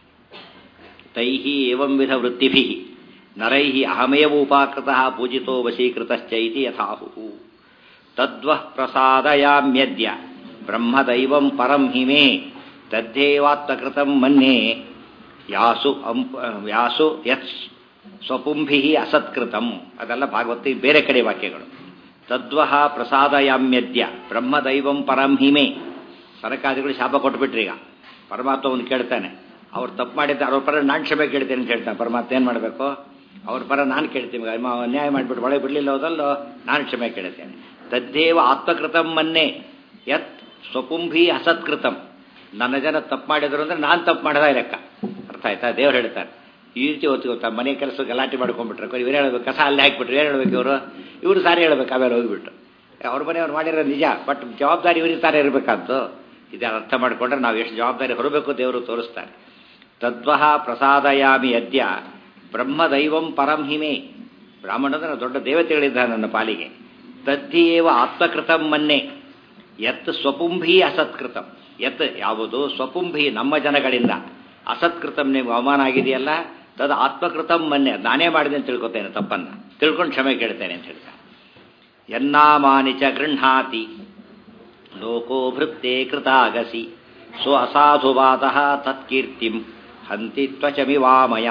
ತೈಹಿ ಏವಂ ವಿಧ ವೃತ್ತಿಭಿ ನರೈ ಅಹಮೇವೋಪಾಕೃತ ಪೂಜಿತೋ ವಶೀಕೃತಶ್ಚೈತಿ ಯಥಾಹು ತದ್ವಃ ಪ್ರಸಾದಯಾಮ್ಯದ್ಯ ಬ್ರಹ್ಮದೈವಂ ಪರಂ ಹಿಮೇ ತದ್ದೇವಾತ್ಮಕೃತಂ ಮನ್ಯೆ ಯಾಸು ಅಂಪ್ ಯಾಸು ಯತ್ ಸ್ವಪುಂಭಿ ಅಸತ್ಕೃತಂ ಅದೆಲ್ಲ ಭಾಗವತ ಬೇರೆ ಕಡೆ ವಾಕ್ಯಗಳು ತದ್ವಹ ಪ್ರಸಾದಯಾಮ್ಯದ್ಯ ಬ್ರಹ್ಮದೈವಂ ಪರಂ ಹಿಮೆ ಸರಕಾದಿಗಳು ಶಾಪ ಕೊಟ್ಬಿಟ್ರಿ ಈಗ ಪರಮಾತ್ಮವನ್ನು ಕೇಳ್ತಾನೆ ಅವ್ರು ತಪ್ಪು ಮಾಡಿದ್ದ ಅವ್ರ ಪರ ನಾನು ಕ್ಷಮೆ ಕೇಳ್ತೇನೆ ಅಂತ ಹೇಳ್ತಾನೆ ಪರಮಾತ್ಮ ಏನು ಮಾಡಬೇಕು ಅವ್ರ ಪರ ನಾನು ಕೇಳ್ತೀನಿ ಅಮ್ಮ ಅನ್ಯಾಯ ಮಾಡಿಬಿಟ್ಟು ಒಳಗೆ ಬಿಡಲಿಲ್ಲ ಹೋದಲ್ಲೋ ನಾನು ಕ್ಷಮೆ ಕೇಳ್ತೇನೆ ತದ್ದೇವ ಆತ್ಮಕೃತಂ ಮನ್ನೆ ಯತ್ ಸ್ವಪುಂಭಿ ಅಸತ್ಕೃತಂ ನನ್ನ ಜನ ತಪ್ಪು ಮಾಡಿದ್ರು ಅಂದ್ರೆ ನಾನು ತಪ್ಪು ಮಾಡದ ಲೆಕ್ಕ ಅರ್ಥ ಆಯ್ತಾ ದೇವ್ರು ಹೇಳ್ತಾರೆ ಈ ರೀತಿ ಹೊತ್ತು ಗೊತ್ತಾ ಮನೆ ಕೆಲಸ ಗಲಾಟೆ ಮಾಡ್ಕೊಂಡ್ಬಿಟ್ರೆ ಇವ್ರು ಹೇಳ್ಬೇಕು ಕಸ ಅಲ್ಲಿ ಹಾಕ್ಬಿಟ್ರು ಏನು ಹೇಳ್ಬೇಕು ಇವರು ಇವರು ಸಾರಿ ಹೇಳ್ಬೇಕು ಆಮೇಲೆ ಹೋಗ್ಬಿಟ್ಟು ಅವ್ರ ಮನೆಯವ್ರು ಮಾಡಿರೋ ನಿಜ ಬಟ್ ಜವಾಬ್ದಾರಿ ಇವ್ರಿಗೆ ತಾನೇ ಇರಬೇಕಂತ ಇದನ್ನು ಅರ್ಥ ಮಾಡಿಕೊಂಡ್ರೆ ನಾವು ಎಷ್ಟು ಜವಾಬ್ದಾರಿ ಹೊರಬೇಕು ದೇವರು ತೋರಿಸ್ತಾರೆ ತದ್ವಹ ಪ್ರಸಾದಯಾಮಿ ಅದ್ಯ ಬ್ರಹ್ಮದೈವಂ ಪರಂ ಹಿಮೆ ಬ್ರಾಹ್ಮಣಂದ್ರೆ ದೊಡ್ಡ ದೇವತೆಗಳಿದ್ದಾರೆ ನನ್ನ ಪಾಲಿಗೆ ತದ್ದಿಯೇವ ಆತ್ಮಕೃತಂ ಮನ್ನೆ ಯತ್ ಸ್ವಪುಂಭಿ ಅಸತ್ಕೃತಂ ಯತ್ ಯಾವುದು ಸ್ವಪುಂಭಿ ನಮ್ಮ ಜನಗಳಿಂದ ಅಸತ್ಕೃತಂ ನೀವು ಅವಮಾನ ಆಗಿದೆಯಲ್ಲ ತದ್ ಆತ್ಮಕೃತಂ ಮನ್ನೆ ನಾನೇ ಮಾಡಿದೆ ಅಂತ ತಿಳ್ಕೊತೇನೆ ತಪ್ಪನ್ನ ತಿಳ್ಕೊಂಡು ಕ್ಷಮೆ ಕೇಳ್ತೇನೆ ಅಂತ ಹೇಳ್ತಾರೆ ಯನ್ನಾಮಾನಿ ಚ ಗೃಹಾತಿ ಲೋಕೋ ಭೃತ್ತೆ ಕೃತಾಗಸಿ ಸ್ವ ಅಸಾಧುವಾದ ತತ್ಕೀರ್ತಿಂ ಹಂತಿ ತ್ವಚಮಿವಾಮಯ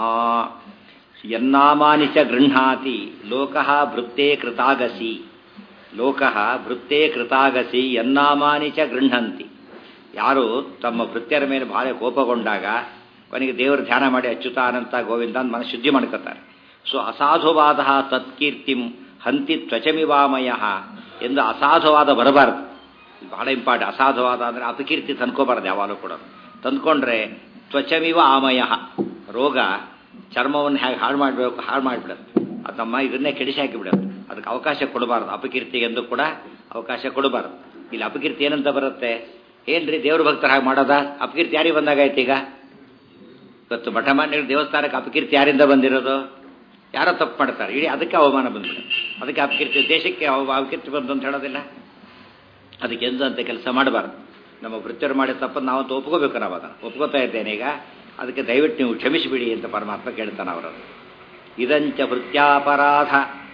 ಯನ್ನಾಮಾನಿ ಚ ಗೃಹಾತಿ ಲೋಕ ಭೃತ್ತೆ ಕೃತಾಗಸಿ ಲೋಕ ಭೃತ್ತೆ ಕೃತಾಗಸಿ ಯನ್ನಾಮಾನಿ ಚ ಗೃಹಂತಿ ಯಾರು ತಮ್ಮ ಭೃತ್ಯರ ಮೇಲೆ ಭಾಳ ಕೋಪಗೊಂಡಾಗ ಕೊನೆಗೆ ದೇವರು ಧ್ಯಾನ ಮಾಡಿ ಅಚ್ಯುತ ಅನಂತ ಗೋವಿಂದ ಅಂತ ಮನಸ್ಸು ಶುದ್ಧಿ ಮಾಡ್ಕೋತಾರೆ ಸೊ ಅಸಾಧುವಾದ ತತ್ಕೀರ್ತಿಂ ಹಂತಿ ತ್ವಚಮಿವಾಮಯ ಎಂದು ಅಸಾಧುವಾದ ಬರಬಾರದು ಬಹಳ ಇಂಪಾರ್ಟೆಂಟ್ ಅಸಾಧುವಾದ ಅಂದರೆ ಅಪಕೀರ್ತಿ ತಂದ್ಕೋಬಾರ್ದು ಯಾವಾಗಲೂ ಕೂಡ ತಂದ್ಕೊಂಡ್ರೆ ತ್ವಚಮಿವ ಆಮಯ ರೋಗ ಚರ್ಮವನ್ನು ಹೇಗೆ ಹಾಳು ಮಾಡಬೇಕು ಹಾಳು ಮಾಡಿಬಿಡುತ್ತೆ ಅದು ನಮ್ಮ ಇದನ್ನೇ ಕೆಡಿಸಿ ಹಾಕಿಬಿಡುತ್ತೆ ಅದಕ್ಕೆ ಅವಕಾಶ ಕೊಡಬಾರ್ದು ಅಪಕೀರ್ತಿಗೆಂದು ಕೂಡ ಅವಕಾಶ ಕೊಡಬಾರ್ದು ಇಲ್ಲಿ ಅಪಕೀರ್ತಿ ಏನಂತ ಬರುತ್ತೆ ಏನ್ರಿ ದೇವ್ರ ಭಕ್ತರ ಹಾಗೆ ಮಾಡೋದಾ ಅಪಕೀರ್ತಿ ಯಾರಿಗೆ ಬಂದಾಗಾಯ್ತು ಈಗ ಇವತ್ತು ಮಠಮಾನ್ಯಗಳ ದೇವಸ್ಥಾನಕ್ಕೆ ಅಪಕೀರ್ತಿ ಯಾರಿಂದ ಬಂದಿರೋದು ಯಾರೋ ತಪ್ಪು ಮಾಡ್ತಾರೆ ಇಡೀ ಅದಕ್ಕೆ ಅವಮಾನ ಬಂದ್ಬಿಡುತ್ತೆ ಅದಕ್ಕೆ ಅಪಕೀರ್ತಿ ದೇಶಕ್ಕೆ ಅಪಕೀರ್ತಿ ಬಂತು ಅಂತ ಹೇಳೋದಿಲ್ಲ ಅದಕ್ಕೆ ಎಂದಂತೆ ಕೆಲಸ ಮಾಡಬಾರ್ದು ನಮ್ಮ ವೃತ್ತಿಯರು ಮಾಡಿದ ತಪ್ಪನ್ನು ನಾವಂತ ಒಪ್ಕೋಬೇಕು ನಾವು ಅದನ್ನು ಒಪ್ಕೋತಾ ಇದ್ದೇನೆ ಈಗ ಅದಕ್ಕೆ ದಯವಿಟ್ಟು ನೀವು ಕ್ಷಮಿಸಿಬಿಡಿ ಅಂತ ಪರಮಾತ್ಮ ಕೇಳ್ತಾನೆ ಅವರನ್ನು ಇದಂಚ ವೃತ್ಯಾಪರಾಧ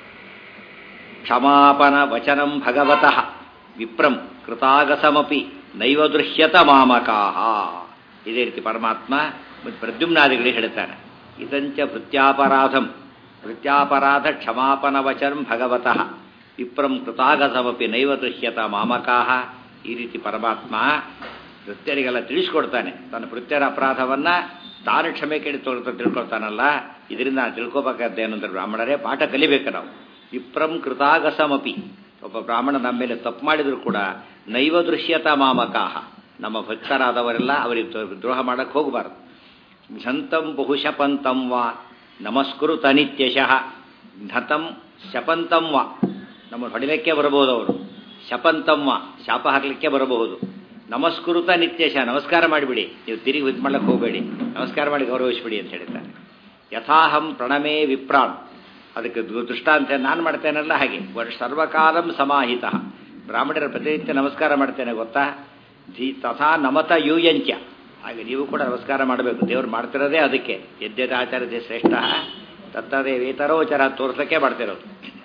ಕ್ಷಮಾಪನ ವಚನಂ ಭಗವತಃ ವಿಪ್ರಂ ಕೃತಾಗಸಮಪಿ ನೈವ ದೃಶ್ಯತ ಮಾಮಕಾಹ ಇದೇ ರೀತಿ ಪರಮಾತ್ಮ ಪ್ರದ್ಯುಮ್ನಾದಿಗಳಿಗೆ ಹೇಳ್ತಾನೆ ಇದಂಚ ವೃತ್ಯಾಪರಾಧಂ ವೃತ್ಯಾಪರಾಧ ಕ್ಷಮಾಪನ ವಚನಂ ಭಗವತಃ ವಿಪ್ರಂ ಕೃತಾಗಸಮಪಿ ನೈವ ದೃಶ್ಯತ ಮಾಮಕಾಹ ಈ ರೀತಿ ಪರಮಾತ್ಮ ವೃತ್ಯರಿಗೆಲ್ಲ ತಿಳಿಸ್ಕೊಡ್ತಾನೆ ತನ್ನ ವೃತ್ಯರ ಅಪರಾಧವನ್ನ ತಾನು ಕ್ಷಮೆ ಕೇಳಿ ತೋರ್ತ ತಿಳ್ಕೊಳ್ತಾನಲ್ಲ ಇದರಿಂದ ನಾನು ತಿಳ್ಕೊಬೇಕಾದ್ದೇನಂದ್ರೆ ಬ್ರಾಹ್ಮಣರೇ ಪಾಠ ಕಲಿಬೇಕು ನಾವು ವಿಪ್ರಂ ಕೃತಾಗಸಮಪಿ ಒಬ್ಬ ಬ್ರಾಹ್ಮಣ ನಮ್ಮ ಮೇಲೆ ತಪ್ಪು ಮಾಡಿದ್ರು ಕೂಡ ನೈವ ದೃಶ್ಯತ ಮಾಮಕಾಹ ನಮ್ಮ ಭಕ್ತರಾದವರೆಲ್ಲ ಅವರಿಗೆ ದ್ರೋಹ ಮಾಡಕ್ಕೆ ಹೋಗಬಾರ್ದು ಝಂತಂ ಬಹುಶಪಂತಂ ವಾ ನಮಸ್ಕೃತ ನಿತ್ಯಶಃ ಘತಂ ಶಪಂತಂ ವಾ ನಮ್ಮನ್ನು ಹೊಡಿಲಿಕ್ಕೆ ಬರಬಹುದು ಅವರು ಶಪಂತಮ್ಮ ಶಾಪ ಹಾಕಲಿಕ್ಕೆ ಬರಬಹುದು ನಮಸ್ಕೃತ ನಿತ್ಯಶ ನಮಸ್ಕಾರ ಮಾಡಿಬಿಡಿ ನೀವು ತಿರುಗಿ ಇದು ಮಾಡ್ಲಿಕ್ಕೆ ಹೋಗಬೇಡಿ ನಮಸ್ಕಾರ ಮಾಡಿ ಗೌರವಿಸ್ಬಿಡಿ ಅಂತ ಹೇಳಿದ್ದಾರೆ ಯಥಾಹಂ ಪ್ರಣಮೇ ವಿಪ್ರಾಣ್ ಅದಕ್ಕೆ ದೃಷ್ಟಾಂತ ನಾನು ಮಾಡ್ತೇನಲ್ಲ ಹಾಗೆ ಸರ್ವಕಾಲಂ ಸಮಾಹಿತ ಬ್ರಾಹ್ಮಣರ ಪ್ರತಿನಿತ್ಯ ನಮಸ್ಕಾರ ಮಾಡ್ತೇನೆ ಗೊತ್ತಾ ಧೀ ತಥಾ ನಮತ ಯೂಯಂಚ ಹಾಗೆ ನೀವು ಕೂಡ ನಮಸ್ಕಾರ ಮಾಡಬೇಕು ದೇವ್ರು ಮಾಡ್ತಿರೋದೇ ಅದಕ್ಕೆ ಯದ್ಯದಾಚಾರ್ಯ ಶ್ರೇಷ್ಠ ತತ್ತದೇ ವೇತರೋಚರ ತೋರ್ಸಕ್ಕೆ ಮಾಡ್ತಿರೋದು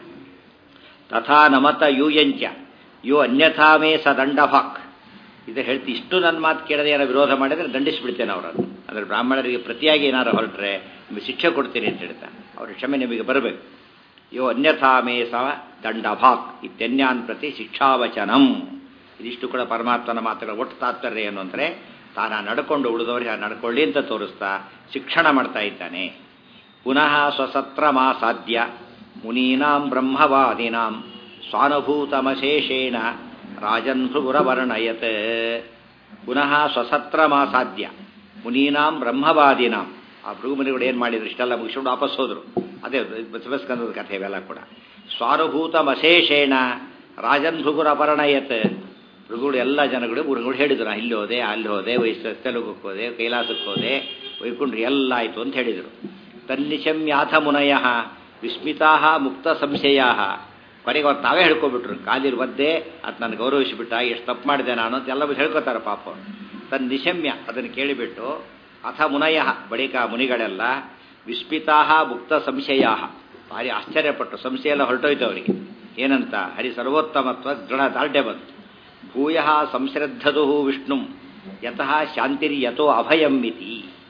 ತಥಾ ನಮತ ಯೂಯಂಚ ಯೋ ಅನ್ಯಥಾ ಮೇ ಸ ದಂಡಭಾಕ್ ಇದು ಹೇಳ್ತಿ ಇಷ್ಟು ನನ್ನ ಮಾತು ಕೇಳದೆ ಏನೋ ವಿರೋಧ ಮಾಡಿದ್ರೆ ದಂಡಿಸ್ಬಿಡ್ತೇನೆ ಅವರನ್ನು ಅಂದರೆ ಬ್ರಾಹ್ಮಣರಿಗೆ ಪ್ರತಿಯಾಗಿ ಏನಾರು ಹೊರಟ್ರೆ ನಿಮಗೆ ಶಿಕ್ಷೆ ಕೊಡ್ತೀನಿ ಅಂತ ಹೇಳ್ತಾನೆ ಅವ್ರ ಕ್ಷಮೆ ನಿಮಗೆ ಬರಬೇಕು ಯೋ ಅನ್ಯಥಾ ಮೇ ಸ ದಂಡಭಾಕ್ ಇತ್ಯನ್ಯಾನ್ ಪ್ರತಿ ಶಿಕ್ಷಾವಚನಂ ಇದಿಷ್ಟು ಕೂಡ ಪರಮಾತ್ಮನ ಮಾತುಗಳ ಒಟ್ಟು ತಾತ್ಪರ್ಯ ಏನು ಅಂದರೆ ತಾನ ನಡ್ಕೊಂಡು ಉಳಿದವ್ರಿಗೆ ನಡ್ಕೊಳ್ಳಿ ಅಂತ ತೋರಿಸ್ತಾ ಶಿಕ್ಷಣ ಮಾಡ್ತಾ ಇದ್ದಾನೆ ಪುನಃ ಸ್ವಸತ್ರ ಮಾಸಾಧ್ಯ ಮುನೀನಾಂ ಬ್ರಹ್ಮವಾದಿನಾಂ ಸ್ವಾನುಭೂತಮಶೇಷೇಣ ರಾಜನ್ ಭೃಗುರವರ್ಣಯತ್ ಪುನಃ ಸ್ವಸತ್ರ ಮಾಸಾಧ್ಯ ಮುನೀನಾಂ ಬ್ರಹ್ಮವಾದಿನಾಂ ಆ ಭೃಗುಮನಿಗಳು ಏನು ಮಾಡಿದ್ರು ಇಷ್ಟೆಲ್ಲ ಮುಗಿಸ್ಕೊಂಡು ವಾಪಸ್ ಹೋದ್ರು ಅದೇ ಬಸವಸ್ಕಂದದ ಕಥೆ ಇವೆಲ್ಲ ಕೂಡ ಸ್ವಾನುಭೂತಮಶೇಷೇಣ ರಾಜನ್ ಭೃಗುರಪರ್ಣಯತ್ ಭೃಗುಗಳು ಎಲ್ಲ ಜನಗಳು ಭೃಗುಗಳು ಹೇಳಿದ್ರು ನಾ ಇಲ್ಲಿ ಹೋದೆ ಅಲ್ಲಿ ಹೋದೆ ವಯಸ್ಸು ತೆಲುಗಕ್ಕೆ ಹೋದೆ ಕೈಲಾಸಕ್ಕೆ ಹೋದೆ ವೈಕುಂಡ್ರಿ ಎಲ್ಲ ಆಯಿತು ಅಂತ ಹೇಳಿದರು ತನ್ನಿಶಮ್ಯಾಥ ಮುನಯ ವಿಸ್ಮಿತಾ ಮುಕ್ತ ಸಂಶಯ ಕೊನೆಗೆ ಅವ್ರು ತಾವೇ ಹೇಳ್ಕೊಬಿಟ್ರು ಕಾಲಿರು ಒದ್ದೆ ಅದು ನಾನು ಗೌರವಿಸಿಬಿಟ್ಟ ಎಷ್ಟು ತಪ್ಪು ಮಾಡಿದೆ ನಾನು ಅಂತ ಎಲ್ಲ ಹೇಳ್ಕೊತಾರೆ ಪಾಪ ತನ್ನ ನಿಶಮ್ಯ ಅದನ್ನು ಕೇಳಿಬಿಟ್ಟು ಅಥ ಮುನಯ ಬಳಿಕ ಮುನಿಗಳೆಲ್ಲ ವಿಸ್ಮಿತಾ ಮುಕ್ತ ಸಂಶಯ ಭಾರಿ ಆಶ್ಚರ್ಯಪಟ್ಟು ಸಂಶಯ ಎಲ್ಲ ಹೊರಟೋಯ್ತು ಅವರಿಗೆ ಏನಂತ ಹರಿ ಸರ್ವೋತ್ತಮತ್ವ ದೃಢ ದಾರ್ಢ್ಯ ಬಂತು ಭೂಯ ಸಂಶ್ರದ್ಧದು ವಿಷ್ಣು ಯತಃ ಶಾಂತಿರ್ಯತೋ ಅಭಯಂ ಮಿತಿ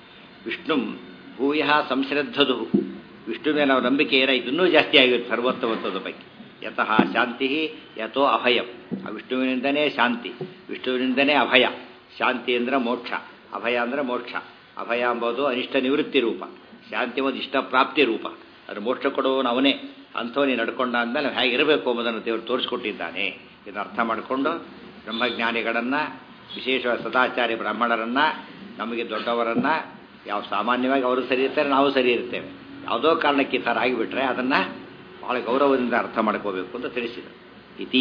ವಿಷ್ಣು ಭೂಯ ಸಂಶ್ರದ್ಧದು ವಿಷ್ಣುವಿನ ನಾವು ನಂಬಿಕೆ ಏನಾಯ್ತು ಇನ್ನೂ ಜಾಸ್ತಿ ಆಗಿರುತ್ತೆ ಸರ್ವೋತ್ತಮತ್ವದ ಬಗ್ಗೆ ಯತಃ ಶಾಂತಿ ಯಥೋ ಅಭಯಂ ಆ ವಿಷ್ಣುವಿನಿಂದನೇ ಶಾಂತಿ ವಿಷ್ಣುವಿನಿಂದನೇ ಅಭಯ ಶಾಂತಿ ಅಂದ್ರೆ ಮೋಕ್ಷ ಅಭಯ ಅಂದ್ರೆ ಮೋಕ್ಷ ಅಭಯ ಎಂಬುದು ಅನಿಷ್ಟ ನಿವೃತ್ತಿ ರೂಪ ಶಾಂತಿ ಒಂದು ಇಷ್ಟ ಪ್ರಾಪ್ತಿ ರೂಪ ಅದು ಮೋಕ್ಷ ಕೊಡುವವನು ಅವನೇ ಅಂಥವನಿ ನಡ್ಕೊಂಡ ಅಂದಮೇಲೆ ಹೇಗಿರಬೇಕು ಎಂಬುದನ್ನು ದೇವರು ತೋರಿಸ್ಕೊಟ್ಟಿದ್ದಾನೆ ಇದನ್ನು ಅರ್ಥ ಮಾಡಿಕೊಂಡು ಬ್ರಹ್ಮಜ್ಞಾನಿಗಳನ್ನು ವಿಶೇಷವಾದ ಸದಾಚಾರ್ಯ ಬ್ರಾಹ್ಮಣರನ್ನ ನಮಗೆ ದೊಡ್ಡವರನ್ನ ಯಾವ ಸಾಮಾನ್ಯವಾಗಿ ಅವರು ಸರಿ ಇರ್ತಾರೆ ನಾವು ಸರಿ ಇರ್ತೇವೆ ಯಾವುದೋ ಕಾರಣಕ್ಕೆ ಈ ಥರ ಆಗಿಬಿಟ್ರೆ ಅದನ್ನು ಬಹಳ ಗೌರವದಿಂದ ಅರ್ಥ ಮಾಡ್ಕೋಬೇಕು ಅಂತ ತಿಳಿಸಿದರು ಇತಿ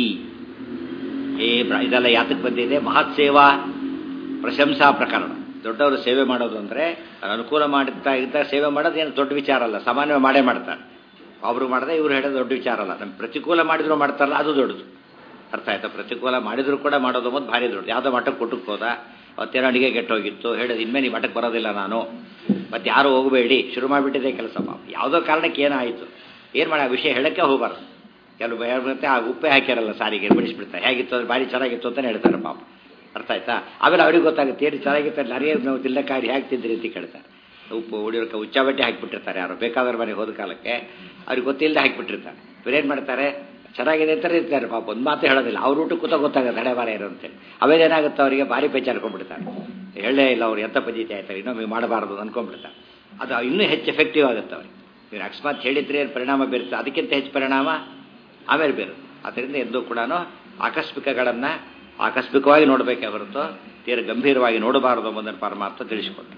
ಏ ಬ್ರ- ಇದೆಲ್ಲ ಯಾತಕ್ಕೆ ಬಂದಿದೆ ಮಹತ್ ಸೇವಾ ಪ್ರಶಂಸಾ ಪ್ರಕರಣ ದೊಡ್ಡವರು ಸೇವೆ ಮಾಡೋದು ಅಂದರೆ ಅನುಕೂಲ ಮಾಡುತ್ತಾ ಇದ್ದ ಸೇವೆ ಮಾಡೋದು ಏನು ದೊಡ್ಡ ವಿಚಾರ ಅಲ್ಲ ಸಾಮಾನ್ಯವಾಗಿ ಮಾಡೇ ಮಾಡ್ತಾರೆ ಅವರು ಮಾಡಿದ್ರೆ ಇವ್ರು ಹೇಳೋದು ದೊಡ್ಡ ವಿಚಾರ ಅಲ್ಲ ನಮ್ಮ ಪ್ರತಿಕೂಲ ಮಾಡಿದ್ರು ಮಾಡ್ತಾರಲ್ಲ ಅದು ದೊಡ್ಡದು ಅರ್ಥ ಆಯ್ತಾ ಪ್ರತಿಕೂಲ ಮಾಡಿದ್ರು ಕೂಡ ಮಾಡೋದು ಮೊದಲು ಭಾರಿ ದೊಡ್ಡದು ಯಾವುದೋ ಮಠಕ್ಕೆ ಕೊಟ್ಟಕ್ಕೆ ಹೋದ ಅವತ್ತೇನೋ ಅಡಿಗೆ ಕೆಟ್ಟೋಗಿತ್ತು ಹೇಳಿದ ಇನ್ಮೇಲೆ ಈ ಮಠಕ್ಕೆ ಬರೋದಿಲ್ಲ ನಾನು ಮತ್ತೆ ಯಾರು ಹೋಗಬೇಡಿ ಶುರು ಮಾಡಿಬಿಟ್ಟಿದೆ ಕೆಲಸ ಪಾಪ ಯಾವುದೋ ಕಾರಣಕ್ಕೆ ಏನಾಯಿತು ಏನು ಮಾಡಿ ಆ ವಿಷಯ ಹೇಳಕ್ಕೆ ಹೋಗಬಾರ್ದು ಕೆಲವು ಹೇಳ್ಬಿಡುತ್ತೆ ಆ ಉಪ್ಪೆ ಹಾಕ್ಯಾರಲ್ಲ ಸಾರಿಗೆ ಬಿಡಿಸ್ಬಿಡ್ತಾರೆ ಹೇಗಿತ್ತು ಅಂದ್ರೆ ಭಾರಿ ಚೆನ್ನಾಗಿತ್ತು ಅಂತಲೇ ಹೇಳ್ತಾರೆ ಪಾಪ ಅರ್ಥ ಆಯ್ತಾ ಆಮೇಲೆ ಅವ್ರಿಗೆ ಗೊತ್ತಾಗುತ್ತೆ ಏನು ಚೆನ್ನಾಗಿತ್ತು ನರಿಯ ನಾವು ತಿಲ್ಲಕ್ಕಾಗಿ ಹೇಗೆ ತಿಂದ್ರಿ ಅಂತ ಕೇಳ್ತಾರೆ ಉಪ್ಪು ಉಳಿಯೋಕೆ ಉಚ್ಚಾಬಟ್ಟೆ ಹಾಕಿಬಿಟ್ಟಿರ್ತಾರೆ ಯಾರು ಬೇಕಾದ್ರೆ ಮನೆಗೆ ಹೋದ ಕಾಲಕ್ಕೆ ಅವ್ರಿಗೆ ಗೊತ್ತಿಲ್ಲದೆ ಹಾಕಿಬಿಟ್ಟಿರ್ತಾರೆ ಇವ್ರೇನು ಮಾಡ್ತಾರೆ ಚೆನ್ನಾಗಿದೆ ಅಂತಾರೆ ಇರ್ತಾರೆ ಪಾಪ ಒಂದು ಮಾತು ಹೇಳೋದಿಲ್ಲ ಅವ್ರ ಊಟ ಕೂತ ಗೊತ್ತಾಗುತ್ತೆ ಹಣೆ ಬಾರ ಇರೋ ಅಂತೇಳಿ ಅವೇನೇನಾಗುತ್ತೆ ಅವರಿಗೆ ಭಾರಿ ಪೇಚಾಡ್ಕೊಂಡ್ಬಿಡ್ತಾರೆ ಹೇಳೇ ಇಲ್ಲ ಅವ್ರು ಎಂತ ಪದ್ಧತಿ ಆಯ್ತಾರೆ ಇನ್ನೊಮ್ಮೆ ಮಾಡಬಾರ್ದು ಅನ್ಕೊಂಡ್ಬಿಡ್ತಾರೆ ಅದು ಇನ್ನೂ ಹೆಚ್ಚು ಎಫೆಕ್ಟಿವ್ ಆಗುತ್ತೆ ಅವ್ರಿಗೆ ನೀವು ಅಕಸ್ಮಾತ್ ಹೇಳಿದ್ರೆ ಏನ್ ಪರಿಣಾಮ ಬೀರುತ್ತೆ ಅದಕ್ಕಿಂತ ಹೆಚ್ಚು ಪರಿಣಾಮ ಆಮೇಲೆ ಬೇರೆ ಅದರಿಂದ ಎಂದೂ ಕೂಡ ಆಕಸ್ಮಿಕಗಳನ್ನು ಆಕಸ್ಮಿಕವಾಗಿ ನೋಡಬೇಕೇ ಹೊರತು ತೀರ ಗಂಭೀರವಾಗಿ ನೋಡಬಾರದು ಎಂಬುದನ್ನು ಪರಮಾತ್ಮ ತಿಳಿಸಿಕೊಟ್ಟು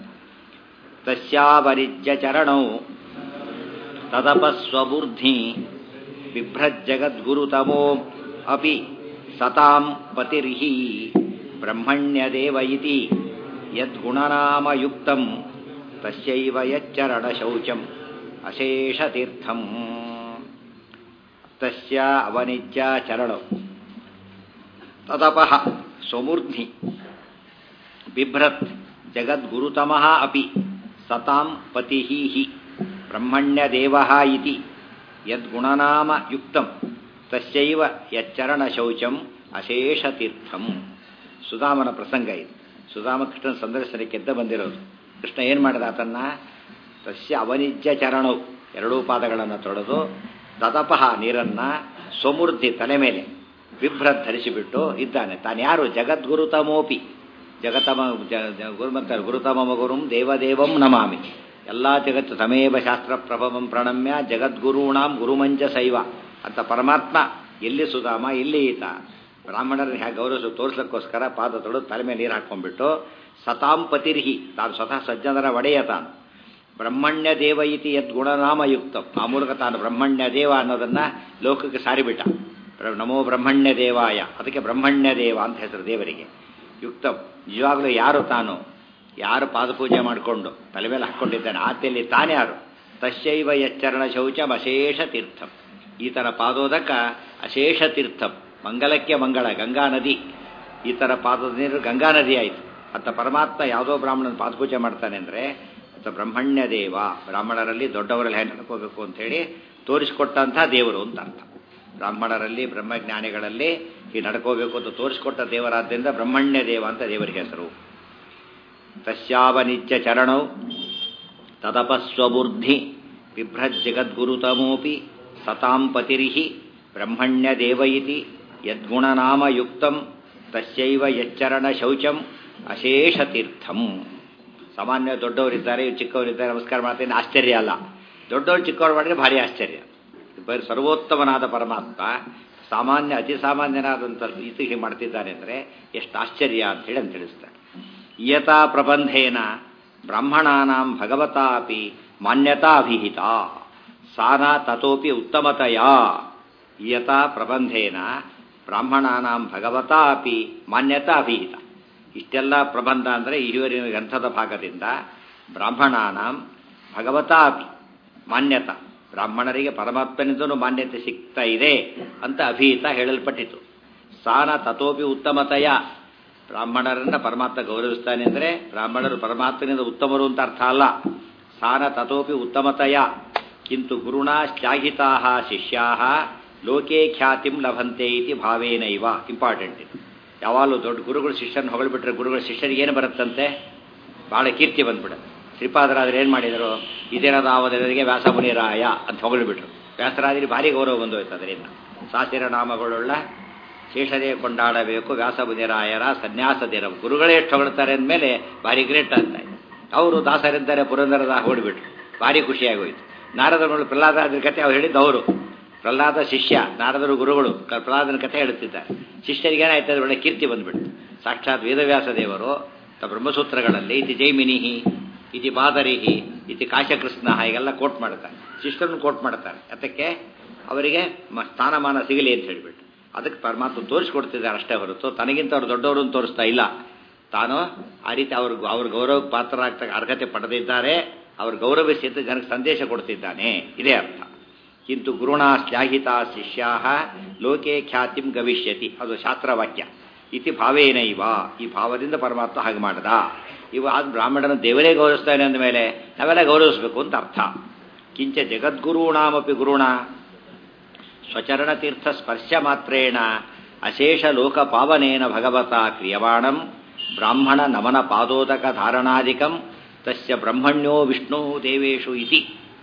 ತಸ್ಯಾವರಿಜ್ಯ ಚರಣೌ ತದಪಸ್ವಬೂರ್ಧಿ ಬಿಭ್ರಜ್ಜಗದ್ಗುರುತಮೋ ಅಪಿ ಸತಾಂ ಪತಿರ್ಹಿ ಬ್ರಹ್ಮಣ್ಯದೇವ ಇತಿ ಯದ್ಗುಣನಾಮಯುಕ್ತಂ ತಸ್ಯೈವ ಯಚ್ಚರಣಶೌಚಂ ಅಶೇಷತೀರ್ಥಂ ತಸ್ಯ ಅವನಿಜ್ಯ ಚರಣೌ ತದಪಃ ಸ್ವಮೂರ್ಧ್ನಿ ಬಿಭ್ರತ್ ಜಗದ್ಗುರುತಮಃ ಅಪಿ ಸತಾಂ ಪತಿ ಹಿ ಬ್ರಹ್ಮಣ್ಯದೇವ ಇತಿ ಯದ್ಗುಣನಾಮ ಯುಕ್ತಂ ತಸ್ಯೈವ ಯಚ್ಚರಣಶೌಚಂ ಅಶೇಷತೀರ್ಥಂ ಸುಧಾಮನ ಪ್ರಸಂಗ ಇದು ಸುಧಾಮಕೃಷ್ಣನ ಸಂದರ್ಶನಕ್ಕೆ ಎದ್ದ ಬಂದಿರೋದು ಕೃಷ್ಣ ಏನು ಮಾಡಿದ ಆತನ್ನ ತಸ್ಯ ಅವನಿಜ್ಯ ಚರಣವು ಎರಡೂ ಪಾದಗಳನ್ನು ತೊಳೆದು ತದಪಃ ನೀರನ್ನ ಸ್ವಮೂರ್ತಿ ತಲೆ ಮೇಲೆ ಬಿಭ್ರತ್ ಧರಿಸಿಬಿಟ್ಟು ಇದ್ದಾನೆ ತಾನು ಯಾರು ಜಗದ್ಗುರುತಮೋಪಿ ಜಗತಮ ಜ- ಜ- ಗುರುಮಂತ ಗುರುತಮ ಗುರುಂ ದೇವದೇವಂ ನಮಾಮಿ ಎಲ್ಲ ಜಗತ್ತು ತಮೇವ ಶಾಸ್ತ್ರ ಪ್ರಭವಂ ಪ್ರಣಮ್ಯ ಜಗದ್ಗುರುಣಾಂ ಗುರುಮಂಚ ಶೈವ ಅಂತ ಪರಮಾತ್ಮ ಎಲ್ಲಿ ಸುಧಾಮ ಎಲ್ಲಿ ಈತ ಬ್ರಾಹ್ಮಣರನ್ನ ಹೇಗೆ ಗೌರವಿಸು ತೋರಿಸ್ಲಿಕ್ಕೋಸ್ಕರ ಪಾದ ತೊಳೆದು ತಲೆ ಮೇಲೆ ನೀರು ಹಾಕೊಂಡ್ಬಿಟ್ಟು ಸತಾಂ ಪತಿರ್ಹಿ ತಾನು ಸ್ವತಃ ಸಜ್ಜನರ ಒಡೆಯ ತಾನು ಬ್ರಹ್ಮಣ್ಯ ದೇವ ಇತಿ ಯದ್ ಗುಣನಾಮಯುಕ್ತ ಆ ಮೂಲಕ ತಾನು ಬ್ರಹ್ಮಣ್ಯ ದೇವ ಅನ್ನೋದನ್ನ ಲೋಕಕ್ಕೆ ಸಾರಿಬಿಟ್ಟ ಬ್ರ- ನಮೋ ಬ್ರಹ್ಮಣ್ಯ ದೇವಾಯ ಅದಕ್ಕೆ ಬ್ರಹ್ಮಣ್ಯ ದೇವ ಅಂತ ಹೆಸರು ದೇವರಿಗೆ ಯುಕ್ತ ನಿಜವಾಗ್ಲೂ ಯಾರು ತಾನು ಯಾರು ಪಾದಪೂಜೆ ಮಾಡಿಕೊಂಡು ತಲೆ ಮೇಲೆ ಹಾಕ್ಕೊಂಡಿದ್ದಾನೆ ಆತೆಯಲ್ಲಿ ತಾನ್ಯಾರು ತಸ್ಯೈವ ಯಚ್ಚರಣ ಶೌಚಂ ಅಶೇಷ ತೀರ್ಥಂ ಈತನ ಪಾದೋದಕ ಅಶೇಷ ತೀರ್ಥಂ ಮಂಗಲಕ್ಕೆ ಮಂಗಳ ಗಂಗಾ ನದಿ ಈತರ ಪಾದದ ನೀರು ಗಂಗಾ ನದಿ ಆಯಿತು ಅಂತ ಪರಮಾತ್ಮ ಯಾವುದೋ ಬ್ರಾಹ್ಮಣನ ಪಾದಪೂಜೆ ಮಾಡ್ತಾನೆ ಅಂದರೆ ಅಂತ ಬ್ರಹ್ಮಣ್ಯ ದೇವ ಬ್ರಾಹ್ಮಣರಲ್ಲಿ ದೊಡ್ಡವರಲ್ಲಿ ಹೇಗೆ ನಡ್ಕೋಬೇಕು ಅಂತೇಳಿ ತೋರಿಸಿಕೊಟ್ಟಂತಹ ದೇವರು ಅಂತ ಅರ್ಥ ಬ್ರಾಹ್ಮಣರಲ್ಲಿ ಬ್ರಹ್ಮಜ್ಞಾನಿಗಳಲ್ಲಿ ಈ ನಡ್ಕೋಬೇಕು ಅಂತ ತೋರಿಸಿಕೊಟ್ಟ ದೇವರಾದ್ದರಿಂದ ಬ್ರಹ್ಮಣ್ಯ ದೇವ ಅಂತ ದೇವರಿಗೆ ಹೆಸರು ತಸ್ಯಾವನಿತ್ಯ ಚರಣೌ ತದಪಸ್ವಬುರ್ಧಿ ಬಿಭ್ರಜ್ಜಗದ್ಗುರುತಮೋಪಿ ಸತಾಂ ಪತಿರಿಹಿ ಬ್ರಹ್ಮಣ್ಯ ದೇವ ಇತಿ ಯದ್ಗುಣನಾಮಯುಕ್ತಂ ತಸ್ಯೈವ ಯಚ್ಚರಣ ಶೌಚಂ ಅಶೇಷ ತೀರ್ಥಂ ಸಾಮಾನ್ಯ ದೊಡ್ಡವರಿದ್ದಾರೆ ಇವ್ರು ಚಿಕ್ಕವರಿದ್ದಾರೆ ನಮಸ್ಕಾರ ಮಾಡ್ತೀನಿ ಆಶ್ಚರ್ಯ ಅಲ್ಲ ದೊಡ್ಡವರು ಚಿಕ್ಕವರು ಮಾಡಿದ್ರೆ ಭಾರಿ ಆಶ್ಚರ್ಯ ಬರೀ ಸರ್ವೋತ್ತಮನಾದ ಪರಮಾತ್ಮ ಸಾಮಾನ್ಯ ಅತಿ ಸಾಮಾನ್ಯನಾದಂಥ ರೀತಿಗೆ ಮಾಡ್ತಿದ್ದಾನೆ ಅಂದರೆ ಎಷ್ಟು ಆಶ್ಚರ್ಯ ಅಂತ ಹೇಳಿ ಅಂತ ತಿಳಿಸ್ತಾರೆ ಇಯತಾ ಪ್ರಬಂಧೇನ ಬ್ರಾಹ್ಮಣಾನಾಂ ಭಗವತಾ ಅಪಿ ಮಾನ್ಯತಾ ಅಭಿಹಿತ ಸಾನ ತತೋಪಿ ಉತ್ತಮತೆಯ ಇಯತಾ ಪ್ರಬಂಧೇನ ಬ್ರಾಹ್ಮಣಾನಾಂ ಭಗವತಾ ಅಪಿ ಮಾನ್ಯತಾ ಅಭಿಹಿತ ಇಷ್ಟೆಲ್ಲ ಪ್ರಬಂಧ ಅಂದರೆ ಈವರಿನ ಗ್ರಂಥದ ಭಾಗದಿಂದ ಬ್ರಾಹ್ಮಣಾನಾಂ ಭಗವತಾ ಅಪಿ ಮಾನ್ಯತಾ ಬ್ರಾಹ್ಮಣರಿಗೆ ಪರಮಾತ್ಮನಿಂದಲೂ ಮಾನ್ಯತೆ ಸಿಗ್ತಾ ಇದೆ ಅಂತ ಅಭಿಹಿತ ಹೇಳಲ್ಪಟ್ಟಿತು ಸಾನ ತತೋಪಿ ಉತ್ತಮತೆಯ ಬ್ರಾಹ್ಮಣರನ್ನ ಪರಮಾತ್ಮ ಗೌರವಿಸ್ತಾನೆ ಅಂದರೆ ಬ್ರಾಹ್ಮಣರು ಪರಮಾತ್ಮನಿಂದ ಉತ್ತಮರು ಅಂತ ಅರ್ಥ ಅಲ್ಲ ಸಾನ ತತೋಪಿ ಉತ್ತಮತೆಯ ಕಿಂತು ಗುರುಣ ಶ್ಲಾಘಿತಾ ಶಿಷ್ಯಾ ಲೋಕೆ ಖ್ಯಾತಿಂ ಲಭಂತೆ ಇತಿ ಭಾವೇನೈವ ಇಂಪಾರ್ಟೆಂಟ್ ಇದು ಯಾವಾಗಲೂ ದೊಡ್ಡ ಗುರುಗಳು ಶಿಷ್ಯನ ಹೊಗಳ್ಬಿಟ್ರೆ ಗುರುಗಳ ಶಿಷ್ಯರಿಗೆ ಏನು ಬರುತ್ತಂತೆ ಭಾಳ ಕೀರ್ತಿ ಬಂದ್ಬಿಡುತ್ತೆ ಶ್ರೀಪಾದರಾದ್ರೆ ಏನು ಮಾಡಿದರು ಇದಿರದಾವದರಿಗೆ ವ್ಯಾಸಮುನಿರಾಯ ಅಂತ ಹೊಗಳಿಬಿಟ್ರು ವ್ಯಾಸರಾಜರಿಗೆ ಭಾರಿ ಗೌರವ ಬಂದೋಯ್ತು ಅದರಿಂದ ಸಾಸಿರ ನಾಮಗಳುಳ್ಳ ಶೇಷದೇ ಕೊಂಡಾಡಬೇಕು ವ್ಯಾಸಮುನಿರಾಯರ ಸನ್ಯಾಸ ದಿನ ಗುರುಗಳೇ ಎಷ್ಟು ಹೊಗಳ್ತಾರೆ ಅಂದಮೇಲೆ ಭಾರಿ ಗ್ರೇಟ್ ಅಂತ ಅವರು ದಾಸರಿದ್ದಾರೆ ಪುರಂದರದ ಹೊಡಿಬಿಟ್ರು ಭಾರಿ ಖುಷಿಯಾಗೋಯ್ತು ನಾರದಗಳು ಪ್ರಹ್ಲಾದರ ಕತೆ ಅವ್ರು ಹೇಳಿದ್ದು ಅವರು ಪ್ರಹ್ಲಾದ ಶಿಷ್ಯ ನಾರದರು ಗುರುಗಳು ಪ್ರಹ್ಲಾದನ ಕಥೆ ಹೇಳುತ್ತಿದ್ದಾರೆ ಶಿಷ್ಯರಿಗೆ ಏನಾಯ್ತದೆ ಒಳ್ಳೆ ಕೀರ್ತಿ ಬಂದ್ಬಿಡ್ತು ಸಾಕ್ಷಾತ್ ವೇದವ್ಯಾಸ ದೇವರು ತ ಬ್ರಹ್ಮಸೂತ್ರಗಳಲ್ಲಿ ಇತಿ ಜೈಮಿನಿಹಿ ಇತಿ ಬಾದರಿಹಿ ಇತಿ ಕಾಶಕೃಷ್ಣ ಹೀಗೆಲ್ಲ ಕೋಟ್ ಮಾಡ್ತಾರೆ ಶಿಷ್ಯರನ್ನು ಕೋಟ್ ಮಾಡ್ತಾರೆ ಅದಕ್ಕೆ ಅವರಿಗೆ ಮ- ಸ್ಥಾನಮಾನ ಸಿಗಲಿ ಅಂತ ಹೇಳಿಬಿಟ್ಟು ಅದಕ್ಕೆ ಪರಮಾತ್ಮ ತೋರಿಸ್ಕೊಡ್ತಿದ್ದಾರೆ ಅಷ್ಟೇ ಹೊರತು ತನಗಿಂತ ಅವ್ರು ದೊಡ್ಡವರು ಅಂತ ತೋರಿಸ್ತಾ ಇಲ್ಲ ತಾನು ಆ ರೀತಿ ಅವ್ರ ಅವ್ರ ಗೌರವ ಪಾತ್ರರಾಗ್ತಕ್ಕ ಅರ್ಹತೆ ಪಡೆದಿದ್ದಾರೆ ಅವ್ರ ಗೌರವಿಸಿ ಅಂತ ಜನಕ್ಕೆ ಸಂದೇಶ ಕೊಡ್ತಿದ್ದಾನೆ ಇದೇ ಅರ್ಥ ಕಿಂತು ಗುರುಣ ಶ್ಲಾಘಿತ ಶಿಷ್ಯಾ ಲೋಕೆ ಖ್ಯಾತಿಂ ಗವಿಷ್ಯತಿ ಅದು ಶಾಸ್ತ್ರವಾಕ್ಯ ಇತಿ ಭಾವೇನ ಇವ ಈ ಭಾವದಿಂದ ಪರಮಾತ್ಮ ಹಾಗೆ ಮಾಡದ ಇವ ಆದ ಬ್ರಾಹ್ಮಣನ ದೇವರೇ ಗೌರವಿಸ್ತಾನೆ ಅಂದ ಮೇಲೆ ನಾವೆಲ್ಲ ಗೌರವಿಸಬೇಕು ಅಂತ ಅರ್ಥ ಕಿಂಚ ಜಗದ್ಗುರುಣಾಮಪಿ ಗುರುಣ ಸ್ವಚರಣತೀರ್ಥ ಸ್ಪರ್ಶ ಮಾತ್ರೇಣ ಅಶೇಷ ಲೋಕ ಪಾವನೇನ ಭಗವತ ಕ್ರಿಯಮಾಣಂ ಬ್ರಾಹ್ಮಣ ನಮನ ಪಾದೋದಕ ಧಾರಣಾದಿಕಂ ತಸ್ಯ ಬ್ರಹ್ಮಣ್ಯೋ ವಿಷ್ಣು ದೇವೇಶು ಇತಿ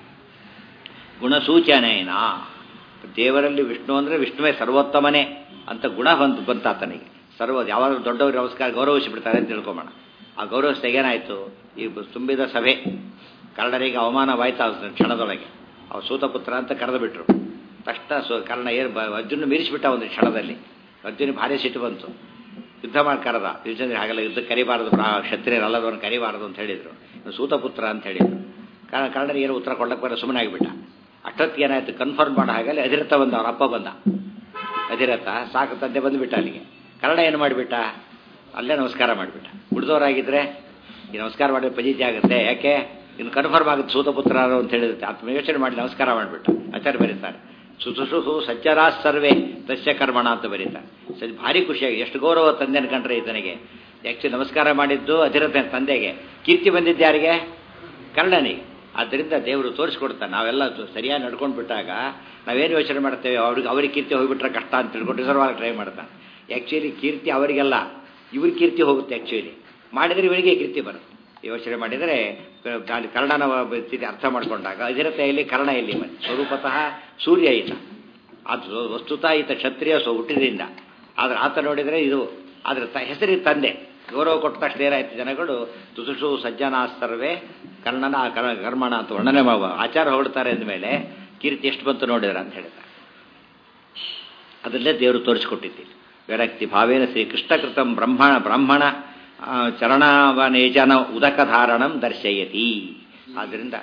ಗುಣಸೂಚನೇನ ದೇವರಲ್ಲಿ ವಿಷ್ಣು ಅಂದರೆ ವಿಷ್ಣುವೇ ಸರ್ವೋತ್ತಮನೇ ಅಂತ ಗುಣ ಬಂತು ಬಂತಾತನಿಗೆ ಸರ್ವ ಯಾವಾಗ ದೊಡ್ಡವರು ನಮಸ್ಕಾರ ಗೌರವಿಸಿಬಿಡ್ತಾರೆ ಅಂತ ತಿಳ್ಕೊಂಬೋಣ ಆ ಗೌರವಿಸಿದ ಏನಾಯಿತು ಈ ತುಂಬಿದ ಸಭೆ ಕರ್ಣರಿಗೆ ಅವಮಾನವಾಯ್ತು ಆ ಕ್ಷಣದೊಳಗೆ ಅವ ಸೂತಪುತ್ರ ಅಂತ ಕರೆದು ಬಿಟ್ರು ತಕ್ಷಣ ಸು ಕರ್ಣ ಏನು ಅರ್ಜುನ ಮೀರಿಸಿಬಿಟ್ಟ ಒಂದು ಕ್ಷಣದಲ್ಲಿ ಅರ್ಜುನ ಭಾರಿ ಸಿಟ್ಟು ಬಂತು ಯುದ್ಧ ಮಾಡಿ ಕರೆದ ಯುದ್ಧಂದ್ರೆ ಹಾಗೆಲ್ಲ ಯುದ್ಧ ಕರಿಬಾರದು ಪ್ರಾ ಕ್ಷತ್ರಿಯರಲ್ಲದವನು ಕರಿಬಾರದು ಅಂತ ಹೇಳಿದರು ಸೂತಪುತ್ರ ಅಂತ ಹೇಳಿದರು ಕಾರಣ ಕರ್ಣನಿಗೆ ಏನು ಉತ್ತರ ಕೊಡಕ್ಕೆ ಬರೋ ಸುಮ್ಮನೆ ಆಗಿಬಿಟ್ಟ ಅಷ್ಟೊತ್ತಿಗೆ ಏನಾಯ್ತು ಕನ್ಫರ್ಮ್ ಮಾಡೋ ಹಾಗಲ್ಲಿ ಅಧಿರಥ ಬಂದ ಅವ್ರ ಅಪ್ಪ ಬಂದ ಅಧಿರಥ ಸಾಕು ತಂದೆ ಬಂದುಬಿಟ್ಟ ಅಲ್ಲಿಗೆ ಕನ್ನಡ ಏನು ಮಾಡಿಬಿಟ್ಟ ಅಲ್ಲೇ ನಮಸ್ಕಾರ ಮಾಡಿಬಿಟ್ಟ ಉಳಿದವರಾಗಿದ್ದರೆ ಈ ನಮಸ್ಕಾರ ಮಾಡಿದ್ರೆ ಪಜೀತಿ ಆಗುತ್ತೆ ಯಾಕೆ ಇನ್ನು ಕನ್ಫರ್ಮ್ ಆಗುತ್ತೆ ಸೂತಪುತ್ರ ಅಂತ ಹೇಳಿರುತ್ತೆ ಆತ್ಮ ಯೋಚನೆ ಮಾಡಿ ನಮಸ್ಕಾರ ಮಾಡಿಬಿಟ್ಟ ಆಚಾರ್ಯ ಬರೀತಾರೆ ಸುಸುಸು ಸಜ್ಜರಾ ಸರ್ವೇ ತಸ್ಯ ಕರ್ಮಣ ಅಂತ ಬರೀತಾರೆ ಸರಿ ಭಾರಿ ಖುಷಿಯಾಗಿ ಎಷ್ಟು ಗೌರವ ತಂದೆ ಅನ್ಕೊಂಡ್ರೆ ಈತನಿಗೆ ಆ್ಯಕ್ಚುಲಿ ನಮಸ್ಕಾರ ಮಾಡಿದ್ದು ಅಧಿರಥ ತಂದೆಗೆ ಕೀರ್ತಿ ಬಂದಿದ್ದು ಯಾರಿಗೆ ಕರ್ಣನಿಗೆ ಆದ್ದರಿಂದ ದೇವರು ತೋರಿಸ್ಕೊಡ್ತಾನೆ ನಾವೆಲ್ಲ ಸರಿಯಾಗಿ ನಡ್ಕೊಂಡು ಬಿಟ್ಟಾಗ ನಾವೇನು ಯೋಚನೆ ಮಾಡ್ತೇವೆ ಅವ್ರಿಗೆ ಅವ್ರಿಗೆ ಕೀರ್ತಿ ಹೋಗಿಬಿಟ್ರೆ ಕಷ್ಟ ಅಂತ ತಿಳ್ಕೊಂಡು ರಿಸರ್ವ್ ಟ್ರೈ ಮಾಡ್ತಾನೆ ಆ್ಯಕ್ಚುಲಿ ಕೀರ್ತಿ ಅವರಿಗೆಲ್ಲ ಇವ್ರ ಕೀರ್ತಿ ಹೋಗುತ್ತೆ ಆ್ಯಕ್ಚುಲಿ ಮಾಡಿದರೆ ಇವರಿಗೆ ಕೀರ್ತಿ ಬರುತ್ತೆ ಯೋಚನೆ ಮಾಡಿದರೆ ಅಲ್ಲಿ ಕರ್ಣನ ಸ್ಥಿತಿ ಅರ್ಥ ಮಾಡಿಕೊಂಡಾಗ ಅಧಿರತೆಯಲ್ಲಿ ಕರ್ಣ ಎಲ್ಲಿ ಮತ್ತೆ ಸ್ವರೂಪತಃ ಸೂರ್ಯ ಈತ ಅದು ವಸ್ತುತಃ ಈತ ಕ್ಷತ್ರಿಯ ಸೊ ಹುಟ್ಟಿದ್ರಿಂದ ಆದರೆ ಆತ ನೋಡಿದರೆ ಇದು ಆದರೆ ತ ಹೆಸರಿಗೆ ತಂದೆ ಗೌರವ ಕೊಟ್ಟ ತಕ್ಷಣ ಏನಾಯ್ತು ಜನಗಳು ತುಸುಷು ಸಜ್ಜನ ಸರ್ವೇ ಕರ್ಣನ ಕರ್- ಕರ್ಮಣ ಅಂತ ವರ್ಣನೆ ಮಾಡುವ ಆಚಾರ ಹೊರಡ್ತಾರೆ ಅಂದಮೇಲೆ ಕೀರ್ತಿ ಎಷ್ಟು ಬಂತು ನೋಡಿದ್ರೆ ಅಂತ ಹೇಳ್ತಾರೆ ಅದರಲ್ಲೇ ದೇವರು ತೋರಿಸಿಕೊಟ್ಟಿದ್ದೀನಿ ವ್ಯಕ್ತಿ ಭಾವೇನ ಶ್ರೀ ಕೃಷ್ಣಕೃತಂ ಬ್ರಹ್ಮಣ ಬ್ರಾಹ್ಮಣ ಆ, ಚರಣವನೇಜನ ಉದಕ ಧಾರಣಂ ದರ್ಶಯತಿ ಆದ್ದರಿಂದ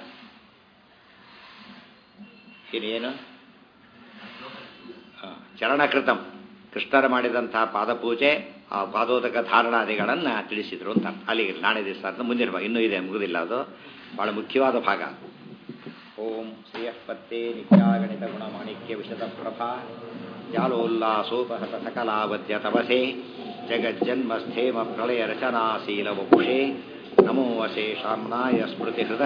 ಇನ್ನೇನು ಆ, ಚರಣಕೃತಂ ಕೃಷ್ಣರ ಮಾಡಿದಂತಹ ಪಾದಪೂಜೆ ಆ ಪಾದೋದಕ ಧಾರಣಾದಿಗಳನ್ನು ತಿಳಿಸಿದ್ರು ಅಂತ ಅಲ್ಲಿಗೆ ನಾಳೆ ದಿವಸ ಅಂತ ಮುಂದಿನ ಭಾಗ ಇನ್ನೂ ಇದೆ ಮುಗುದಿಲ್ಲ ಅದು ಬಹಳ ಮುಖ್ಯವಾದ ಭಾಗ ಓಂ ಶ್ರೀಯಃಪತ್ತೇ ನಿತ್ಯಾಗಣಿತ ಗುಣಮಾಣಿಕ್ಯ ವಿಶದ ಪ್ರಭಾ ಜಾಲೋಲ್ಲಾಸೋಪಹತ ಸಕಲಾವದ್ಯ ತಪಸೆ ಜಗಜ್ಜನ್ಮಸ್ಥೇಮ ಪ್ರಳಯ ರಚನಾಶೀಲ ವಪುಷೇ ನಮೋ ವಶೇಷಾಮ್ನಾಯ ಸ್ಮೃತಿ ಹೃದಯ